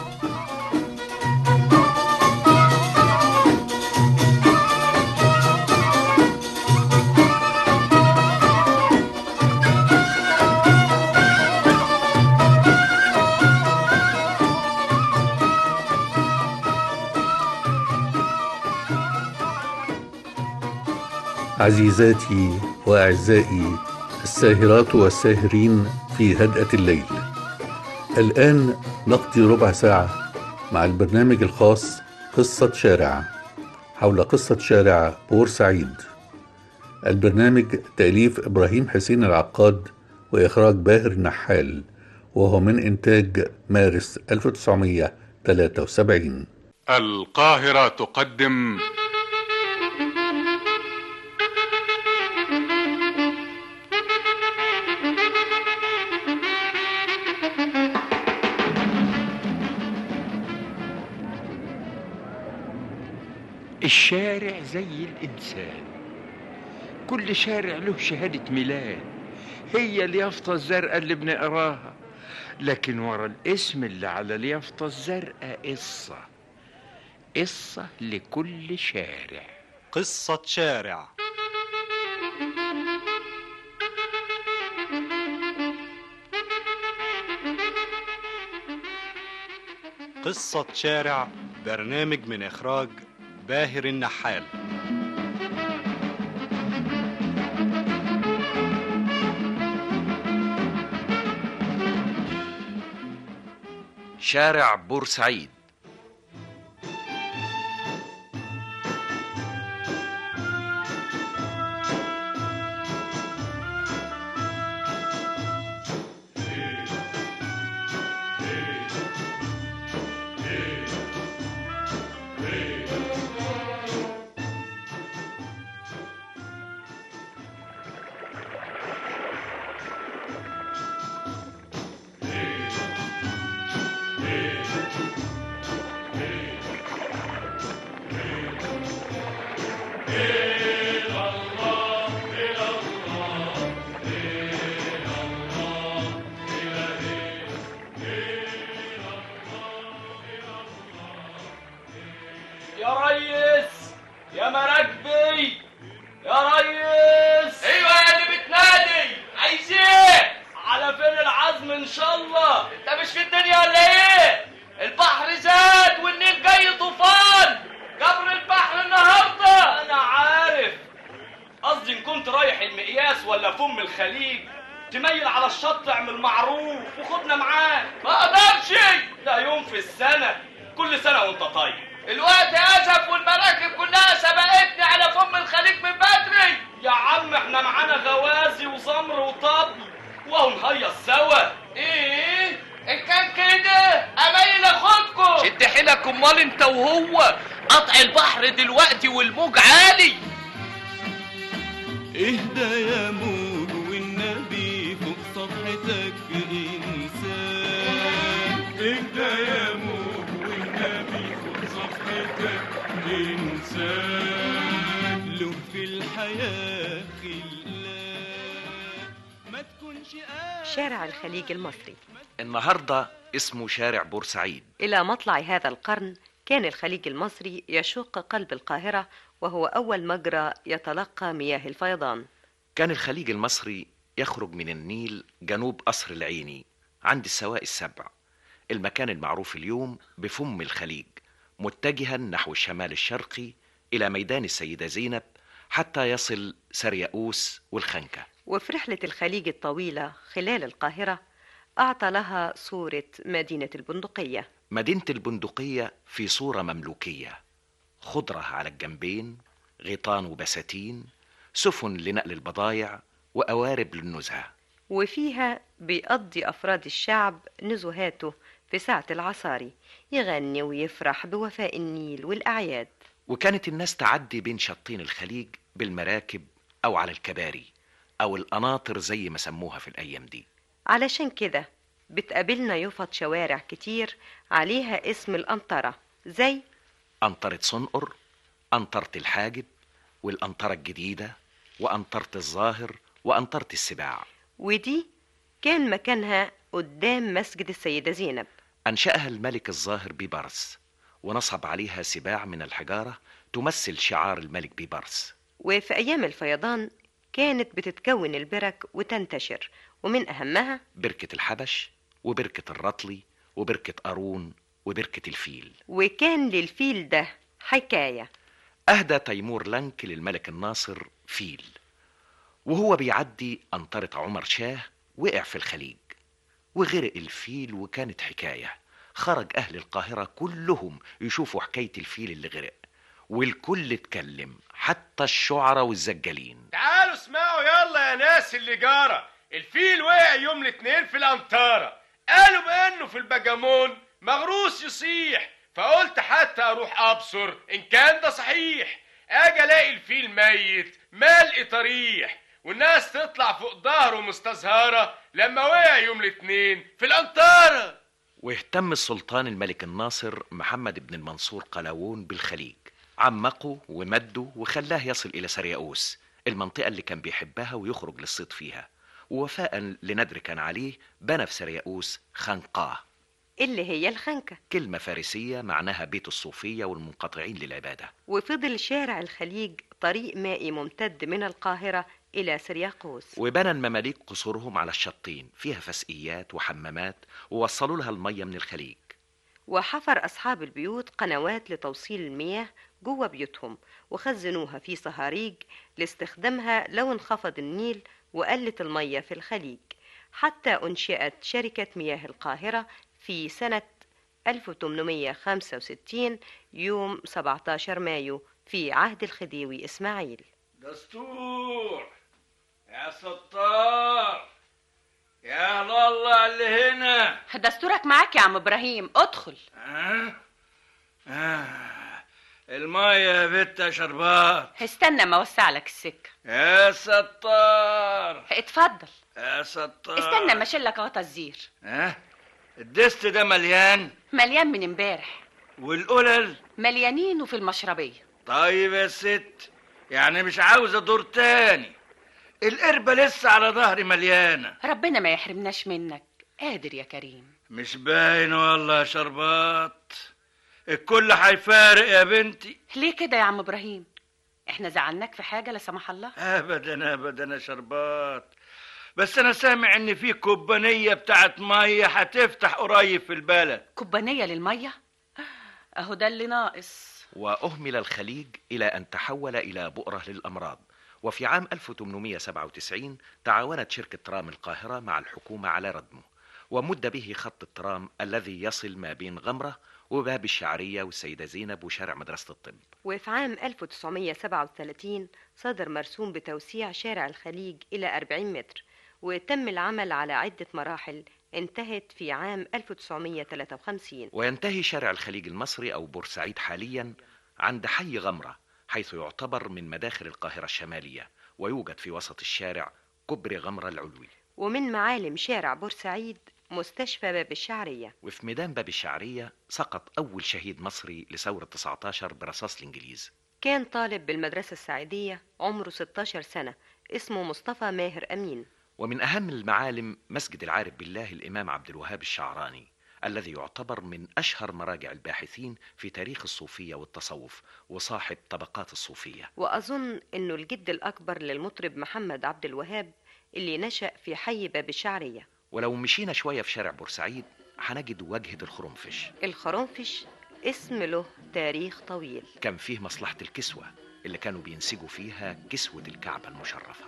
عزيزاتي واعزائي الساهرات والساهرين في هدأة الليل. الآن نقضي ربع ساعة مع البرنامج الخاص قصة شارع حول قصة شارع بورسعيد. البرنامج تأليف إبراهيم حسين العقاد وإخراج باهر النحال وهو من إنتاج مارس 1973 القاهرة تقدم الشارع زي الإنسان كل شارع له شهادة ميلاد هي اليافطة الزرقاء اللي بنقراها لكن ورا الاسم اللي على اليافطة الزرقاء قصة قصة لكل شارع قصة شارع قصة شارع برنامج من إخراج باهر النحال شارع بورسعيد يا ريس يا مراكبي يا ريس ايوه يا اللي بتنادي عايز ايه على فين العزم ان شاء الله انت مش في الدنيا ولا ايه البحر زاد والنيل جاي طوفان جبر البحر النهارده انا عارف قصدي ان كنت رايح المقياس ولا فم الخليج تميل على الشط اعمل معروف وخدنا معاك ما اقدرش ده يوم في السنه كل سنه وانت طيب الوقت اسف والمراكب كلها سبقتني على فم الخليج من بدري يا عم احنا معانا غوازي وزمر وطبل وهو نهيص سوا ايه ان كان كده اميل اخدكم شد حيلكم امال انت وهو قطع البحر دلوقتي والموج عالي اهدى يا موج والنبي فوق صفحتك انسان اهدى يا موج والنبي فوق صفحتك انسان له في الحياة خلاف ما تكونش شارع الخليج المصري النهاردة اسمه شارع بورسعيد إلى مطلع هذا القرن كان الخليج المصري يشق قلب القاهرة وهو أول مجرى يتلقى مياه الفيضان كان الخليج المصري يخرج من النيل جنوب قصر العيني عند السواء السبع المكان المعروف اليوم بفم الخليج متجها نحو الشمال الشرقي إلى ميدان السيدة زينب حتى يصل سرياؤوس والخنكة وفي رحلة الخليج الطويلة خلال القاهرة أعطى لها صورة مدينة البندقية مدينة البندقية في صورة مملوكية خضرة على الجنبين غيطان وبساتين سفن لنقل البضايع وقوارب للنزهة وفيها بيقضي أفراد الشعب نزهاته في ساعة العصاري يغني ويفرح بوفاء النيل والأعياد وكانت الناس تعدي بين شطين الخليج بالمراكب أو على الكباري أو القناطر زي ما سموها في الأيام دي علشان كده بتقابلنا يفط شوارع كتير عليها اسم الأنطرة زي أنطرة صنقر أنطرة الحاجب والأنطرة الجديدة وأنطرة الظاهر وأنطرة السباع ودي كان مكانها قدام مسجد السيدة زينب أنشأها الملك الظاهر بيبرس ونصب عليها سباع من الحجارة تمثل شعار الملك بيبرس وفي أيام الفيضان كانت بتتكون البرك وتنتشر ومن أهمها بركة الحبش وبركة الرطلي وبركة قارون وبركة الفيل وكان للفيل ده حكاية أهدى تيمور لنك للملك الناصر فيل وهو بيعدي أنطرة عمر شاه وقع في الخليج وغرق الفيل وكانت حكاية خرج أهل القاهرة كلهم يشوفوا حكاية الفيل اللي غرق والكل اتكلم حتى الشعراء والزجالين تعالوا اسمعوا يلا يا ناس اللي جارة الفيل وقع يوم الاثنين في الأمطارة قالوا بأنه في البجامون مغروس يصيح فقلت حتى أروح أبصر إن كان ده صحيح أجي ألاقي الفيل ميت ملقي طريح والناس تطلع فوق ظهره مستزهرة لما وقع يوم الاثنين في الأمطارة واهتم السلطان الملك الناصر محمد بن المنصور قلاوون بالخليج عمقه ومده وخلاه يصل إلى سرياؤوس المنطقة اللي كان بيحبها ويخرج للصيد فيها ووفاء لندر كان عليه بنى في سرياؤوس خنقاه اللي هي الخنكة كلمة فارسية معناها بيت الصوفية والمنقطعين للعبادة وفضل شارع الخليج طريق مائي ممتد من القاهرة إلى سرياقوس وبنى المماليك قصورهم على الشطين فيها فسقيات وحمامات ووصلوا لها المية من الخليج وحفر أصحاب البيوت قنوات لتوصيل المياه جوه بيوتهم وخزنوها في صهاريج لاستخدامها لو انخفض النيل وقلت المية في الخليج حتى أنشئت شركة مياه القاهرة في سنة 1865 يوم 17 مايو في عهد الخديوي إسماعيل دستور يا ستار يا الله اللي هنا دستورك معاك يا عم ابراهيم ادخل آه؟ آه. المية يا بت يا شربات استنى ما اوسع لك السكه يا ستار اتفضل يا ستار استنى ما اشيلك غطا الزير ها الدست ده مليان مليان من امبارح والقلل مليانين وفي المشربيه طيب يا ست يعني مش عاوزة دور تاني القربة لسه على ظهري مليانة ربنا ما يحرمناش منك قادر يا كريم مش باين والله يا شربات الكل هيفارق يا بنتي ليه كده يا عم ابراهيم احنا زعلناك في حاجه لا سمح الله ابدا ابدا يا شربات بس انا سامع ان في كوبانيه بتاعت ميه هتفتح قريب في البلد كوبانيه للميه اهو ده اللي ناقص وأهمل الخليج إلى أن تحول إلى بؤرة للأمراض وفي عام 1897 تعاونت شركة ترام القاهرة مع الحكومة على ردمه ومد به خط الترام الذي يصل ما بين غمرة وباب الشعرية والسيدة زينب وشارع مدرسة الطب وفي عام 1937 صدر مرسوم بتوسيع شارع الخليج إلى 40 متر وتم العمل على عدة مراحل انتهت في عام 1953 وينتهي شارع الخليج المصري أو بورسعيد حاليا عند حي غمرة حيث يعتبر من مداخل القاهرة الشمالية ويوجد في وسط الشارع كوبري غمرة العلوي ومن معالم شارع بورسعيد مستشفى باب الشعرية وفي ميدان باب الشعرية سقط أول شهيد مصري لثورة 19 برصاص الإنجليز كان طالب بالمدرسة السعيدية عمره 16 سنة اسمه مصطفى ماهر أمين ومن أهم المعالم مسجد العارف بالله الإمام عبد الوهاب الشعراني الذي يعتبر من أشهر مراجع الباحثين في تاريخ الصوفية والتصوف وصاحب طبقات الصوفية وأظن أنه الجد الأكبر للمطرب محمد عبد الوهاب اللي نشأ في حي باب الشعرية ولو مشينا شوية في شارع بورسعيد هنجد واجهة الخرنفش الخرنفش اسم له تاريخ طويل كان فيه مصلحة الكسوة اللي كانوا بينسجوا فيها كسوة الكعبة المشرفة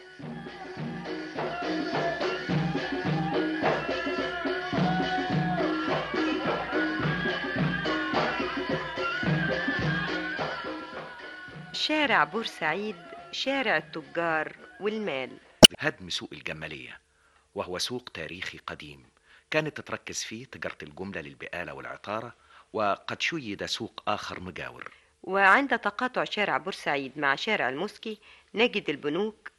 شارع بورسعيد شارع التجار والمال هدم سوق الجمالية وهو سوق تاريخي قديم كانت تتركز فيه تجارة الجملة للبقالة والعطارة وقد شيد سوق آخر مجاور وعند تقاطع شارع بورسعيد مع شارع المسكي نجد البنوك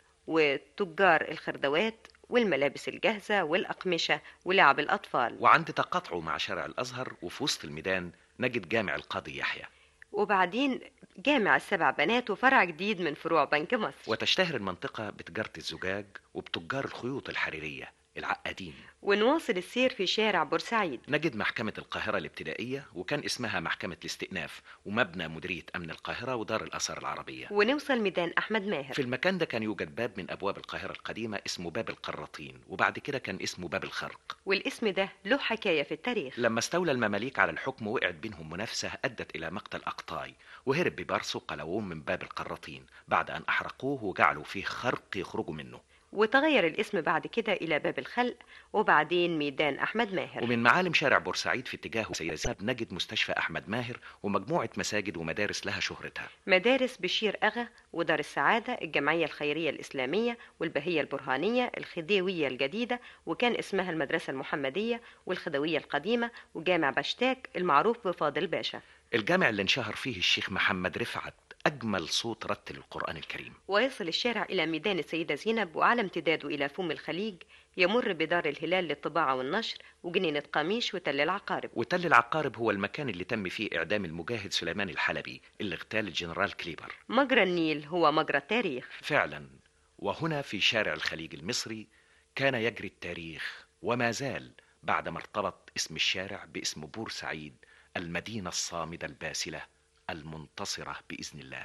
وتجار الخردوات والملابس الجاهزة والأقمشة ولعب الأطفال وعند تقاطعه مع شارع الأزهر وفي وسط الميدان نجد جامع القاضي يحيى وبعدين جامع السبع بنات وفرع جديد من فروع بنك مصر وتشتهر المنطقة بتجارة الزجاج وبتجار الخيوط الحريرية العقادين ونواصل السير في شارع بورسعيد نجد محكمة القاهرة الابتدائية وكان اسمها محكمة الاستئناف ومبنى مديرية أمن القاهرة ودار الآثار العربية ونوصل ميدان أحمد ماهر في المكان ده كان يوجد باب من أبواب القاهرة القديمة اسمه باب القراطين وبعد كده كان اسمه باب الخرق والاسم ده له حكاية في التاريخ لما استولى المماليك على الحكم وقعت بينهم منافسة أدت إلى مقتل أقطاي وهرب ببارسو قلوون من باب القراطين بعد أن أحرقوه وجعلوا فيه خرق يخرجوا منه وتغير الاسم بعد كده إلى باب الخلق وبعدين ميدان أحمد ماهر ومن معالم شارع بورسعيد في اتجاه سيدة زينب نجد مستشفى أحمد ماهر ومجموعة مساجد ومدارس لها شهرتها مدارس بشير أغا ودار السعادة الجمعية الخيرية الإسلامية والبهية البرهانية الخديوية الجديدة وكان اسمها المدرسة المحمدية والخدوية القديمة وجامع بشتاك المعروف بفاضل باشا الجامع اللي انشهر فيه الشيخ محمد رفعت أجمل صوت رتل القرآن الكريم ويصل الشارع إلى ميدان السيدة زينب وعلى امتداده إلى فم الخليج يمر بدار الهلال للطباعة والنشر وجنينة قميش وتل العقارب وتل العقارب هو المكان اللي تم فيه إعدام المجاهد سليمان الحلبي اللي اغتال الجنرال كليبر مجرى النيل هو مجرى التاريخ فعلا وهنا في شارع الخليج المصري كان يجري التاريخ وما زال بعدما ارتبط اسم الشارع باسم بورسعيد المدينة الصامدة الباسلة المنتصرة بإذن الله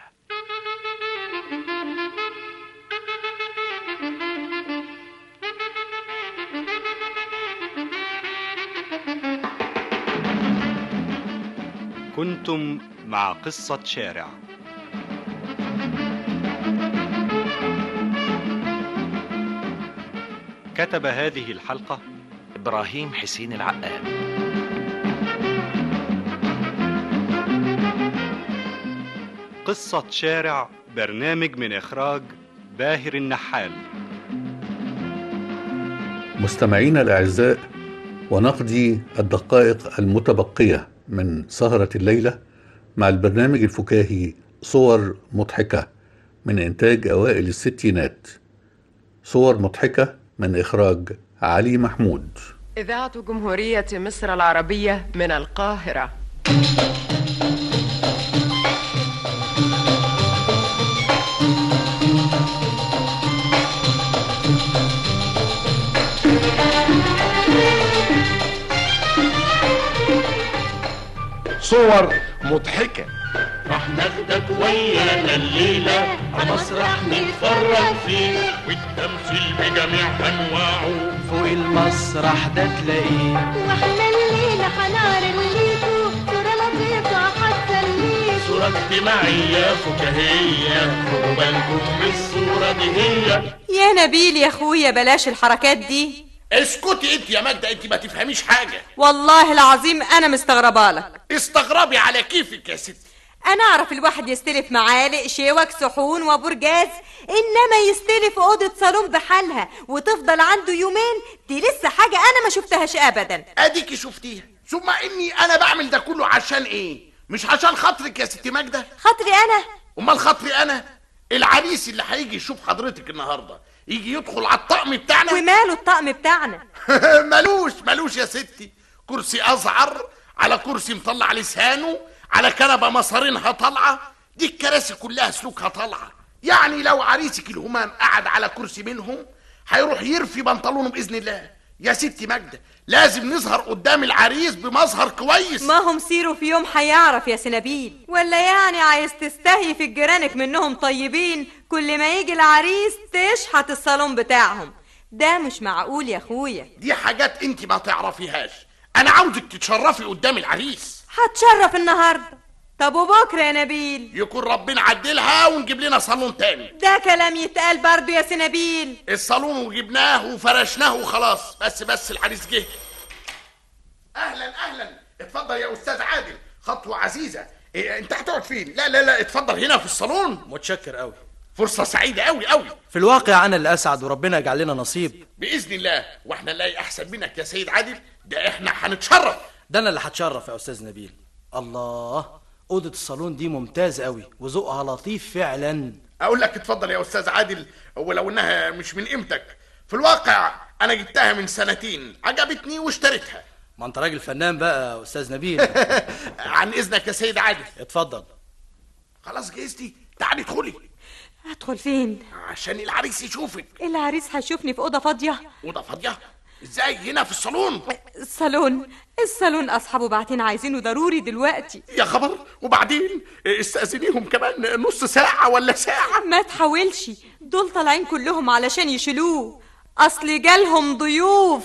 كنتم مع قصة شارع كتب هذه الحلقة إبراهيم حسين العقاد قصة شارع برنامج من إخراج باهر النحال مستمعينا الأعزاء ونقضي الدقائق المتبقية من سهرة الليلة مع البرنامج الفكاهي صور مضحكة من إنتاج أوائل الستينات صور مضحكة من إخراج علي محمود إذاعة جمهورية مصر العربية من القاهرة صور مضحكة راح ناخدك ويانا الليلة عمسرح نتفرج فيه والتمثيل بجميع أنواعه فوق المسرح ده تلاقيه واحنا الليلة هنعرض ليكوا صورة لطيفة هتسليكوا صورة اجتماعية فكاهية خدوا بالكم من الصورة دي هي يا نبيل يا اخويا بلاش الحركات دي اسكتي انت يا ماجدة انت ما تفهميش حاجة والله العظيم انا مستغربالك استغربي على كيفك يا ستي انا اعرف الواحد يستلف معالق شوك صحون وبرجاز انما يستلف اوضه صالون بحالها وتفضل عنده يومين دي لسه حاجه انا ما شفتهاش ابدا اديكي شفتيها ثم اني انا بعمل ده كله عشان ايه مش عشان خاطرك يا ست ماجده خاطري انا امال خاطري انا العريس اللي هيجي يشوف حضرتك النهارده يجي يدخل على الطقم بتاعنا وماله الطقم بتاعنا ملوش ملوش يا ستي كرسي ازعر على كرسي مطلع لسانه على كنبه مصارينها طالعه دي الكراسي كلها سلوكها طالعه يعني لو عريسك الهمام قعد على كرسي منهم هيروح يرفي بنطلونه باذن الله يا ستي ماجده لازم نظهر قدام العريس بمظهر كويس ما هم سيروا في يوم هيعرف يا سنابيل ولا يعني عايز تستهي في جيرانك منهم طيبين كل ما يجي العريس تشحت الصالون بتاعهم ده مش معقول يا اخويا دي حاجات انت ما تعرفيهاش انا عاوزك تتشرفي قدام العريس هتشرف النهارده طب وبكره يا نبيل يكون ربنا عدلها ونجيب لنا صالون تاني ده كلام يتقال برضو يا سنابيل الصالون وجبناه وفرشناه وخلاص بس بس العريس جه اهلا اهلا اتفضل يا استاذ عادل خطوه عزيزه إيه انت هتقعد فين لا لا لا اتفضل هنا في الصالون متشكر قوي فرصه سعيده قوي قوي في الواقع انا اللي اسعد وربنا يجعل لنا نصيب باذن الله واحنا نلاقي احسن منك يا سيد عادل ده احنا هنتشرف ده انا اللي هتشرف يا استاذ نبيل الله اوضه الصالون دي ممتازه قوي وذوقها لطيف فعلا اقول لك اتفضل يا استاذ عادل ولو انها مش من قيمتك في الواقع انا جبتها من سنتين عجبتني واشتريتها ما انت راجل فنان بقى يا استاذ نبيل عن اذنك يا سيد عادل اتفضل خلاص جهزتي تعالي ادخلي ادخل فين عشان العريس يشوفك العريس هيشوفني في اوضه فاضيه اوضه فاضيه ازاي هنا في الصالون الصالون الصالون اصحابه بعتين عايزينه ضروري دلوقتي يا خبر وبعدين استاذنيهم كمان نص ساعه ولا ساعه ما تحاولش دول طالعين كلهم علشان يشيلوه اصل جالهم ضيوف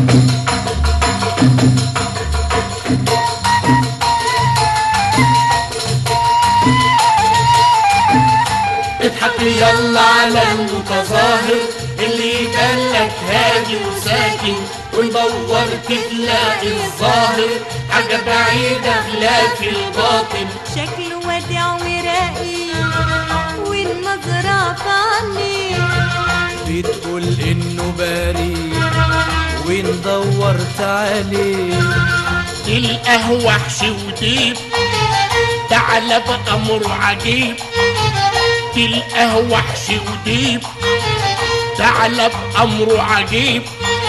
اضحك يلا على المتظاهر اللي بالك هادي وساكن وندور تلاقي الظاهر حاجة بعيدة خلاف الباطن شكله وديع وراقي والنظرة فاني بتقول انه بريء وين دورت عليه القهوة وحش وديب تعالى بأمر عجيب تلقاه وحش وديب تعالى بأمره عجيب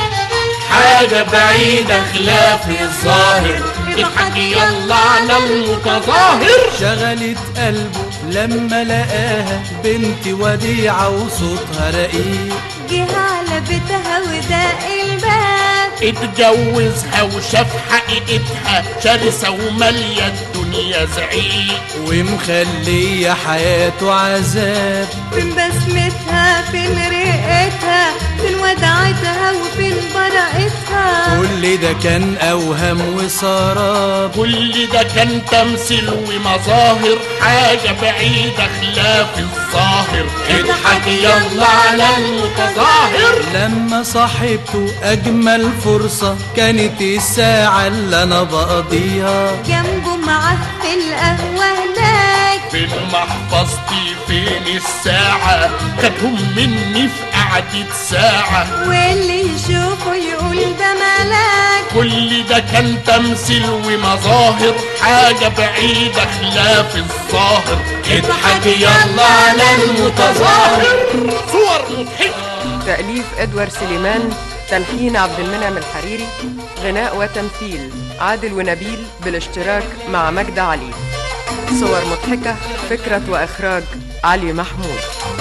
حاجة بعيدة خلاف الظاهر اضحك يلا على المتظاهر شغلت قلبه لما لقاها بنت وديعة وصوتها رقيق جه على بيتها وداق الباب اتجوزها وشاف حقيقتها شرسة ومالية الدنيا زعيق ومخلية حياته عذاب فين بسمتها فين رقتها فين ودعتها وفين براءتها كل ده كان أوهم وسراب كل ده كان تمثيل ومظاهر حاجة بعيدة خلاف الظاهر اضحك يلا على المتظاهر لما صاحبته أجمل فرصة كانت الساعة اللي أنا بقضيها جنبه معاه في القهوة هناك فين محفظتي فين الساعة خدهم مني في قعدة ساعة واللي يشوفه يقول ده ملاك كل ده كان تمثيل ومظاهر حاجة بعيدة خلاف الظاهر اضحك يلا على المتظاهر صور مضحكة تأليف إدوارد سليمان تلحين عبد المنعم الحريري غناء وتمثيل عادل ونبيل بالاشتراك مع مجد علي صور مضحكة فكرة وإخراج علي محمود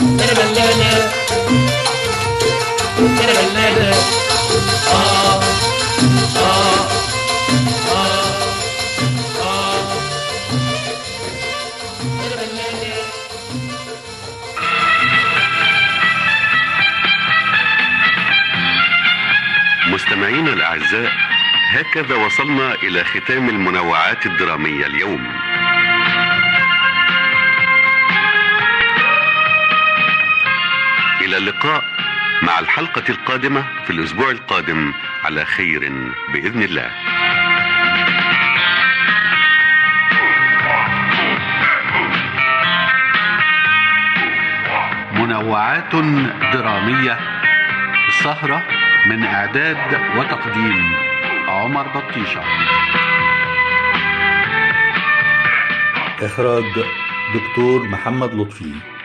آه آه آه مستمعينا الأعزاء هكذا وصلنا إلى ختام المنوعات الدرامية اليوم إلى اللقاء مع الحلقة القادمة في الأسبوع القادم على خير بإذن الله منوعات درامية سهرة من إعداد وتقديم عمر بطيشة إخراج دكتور محمد لطفي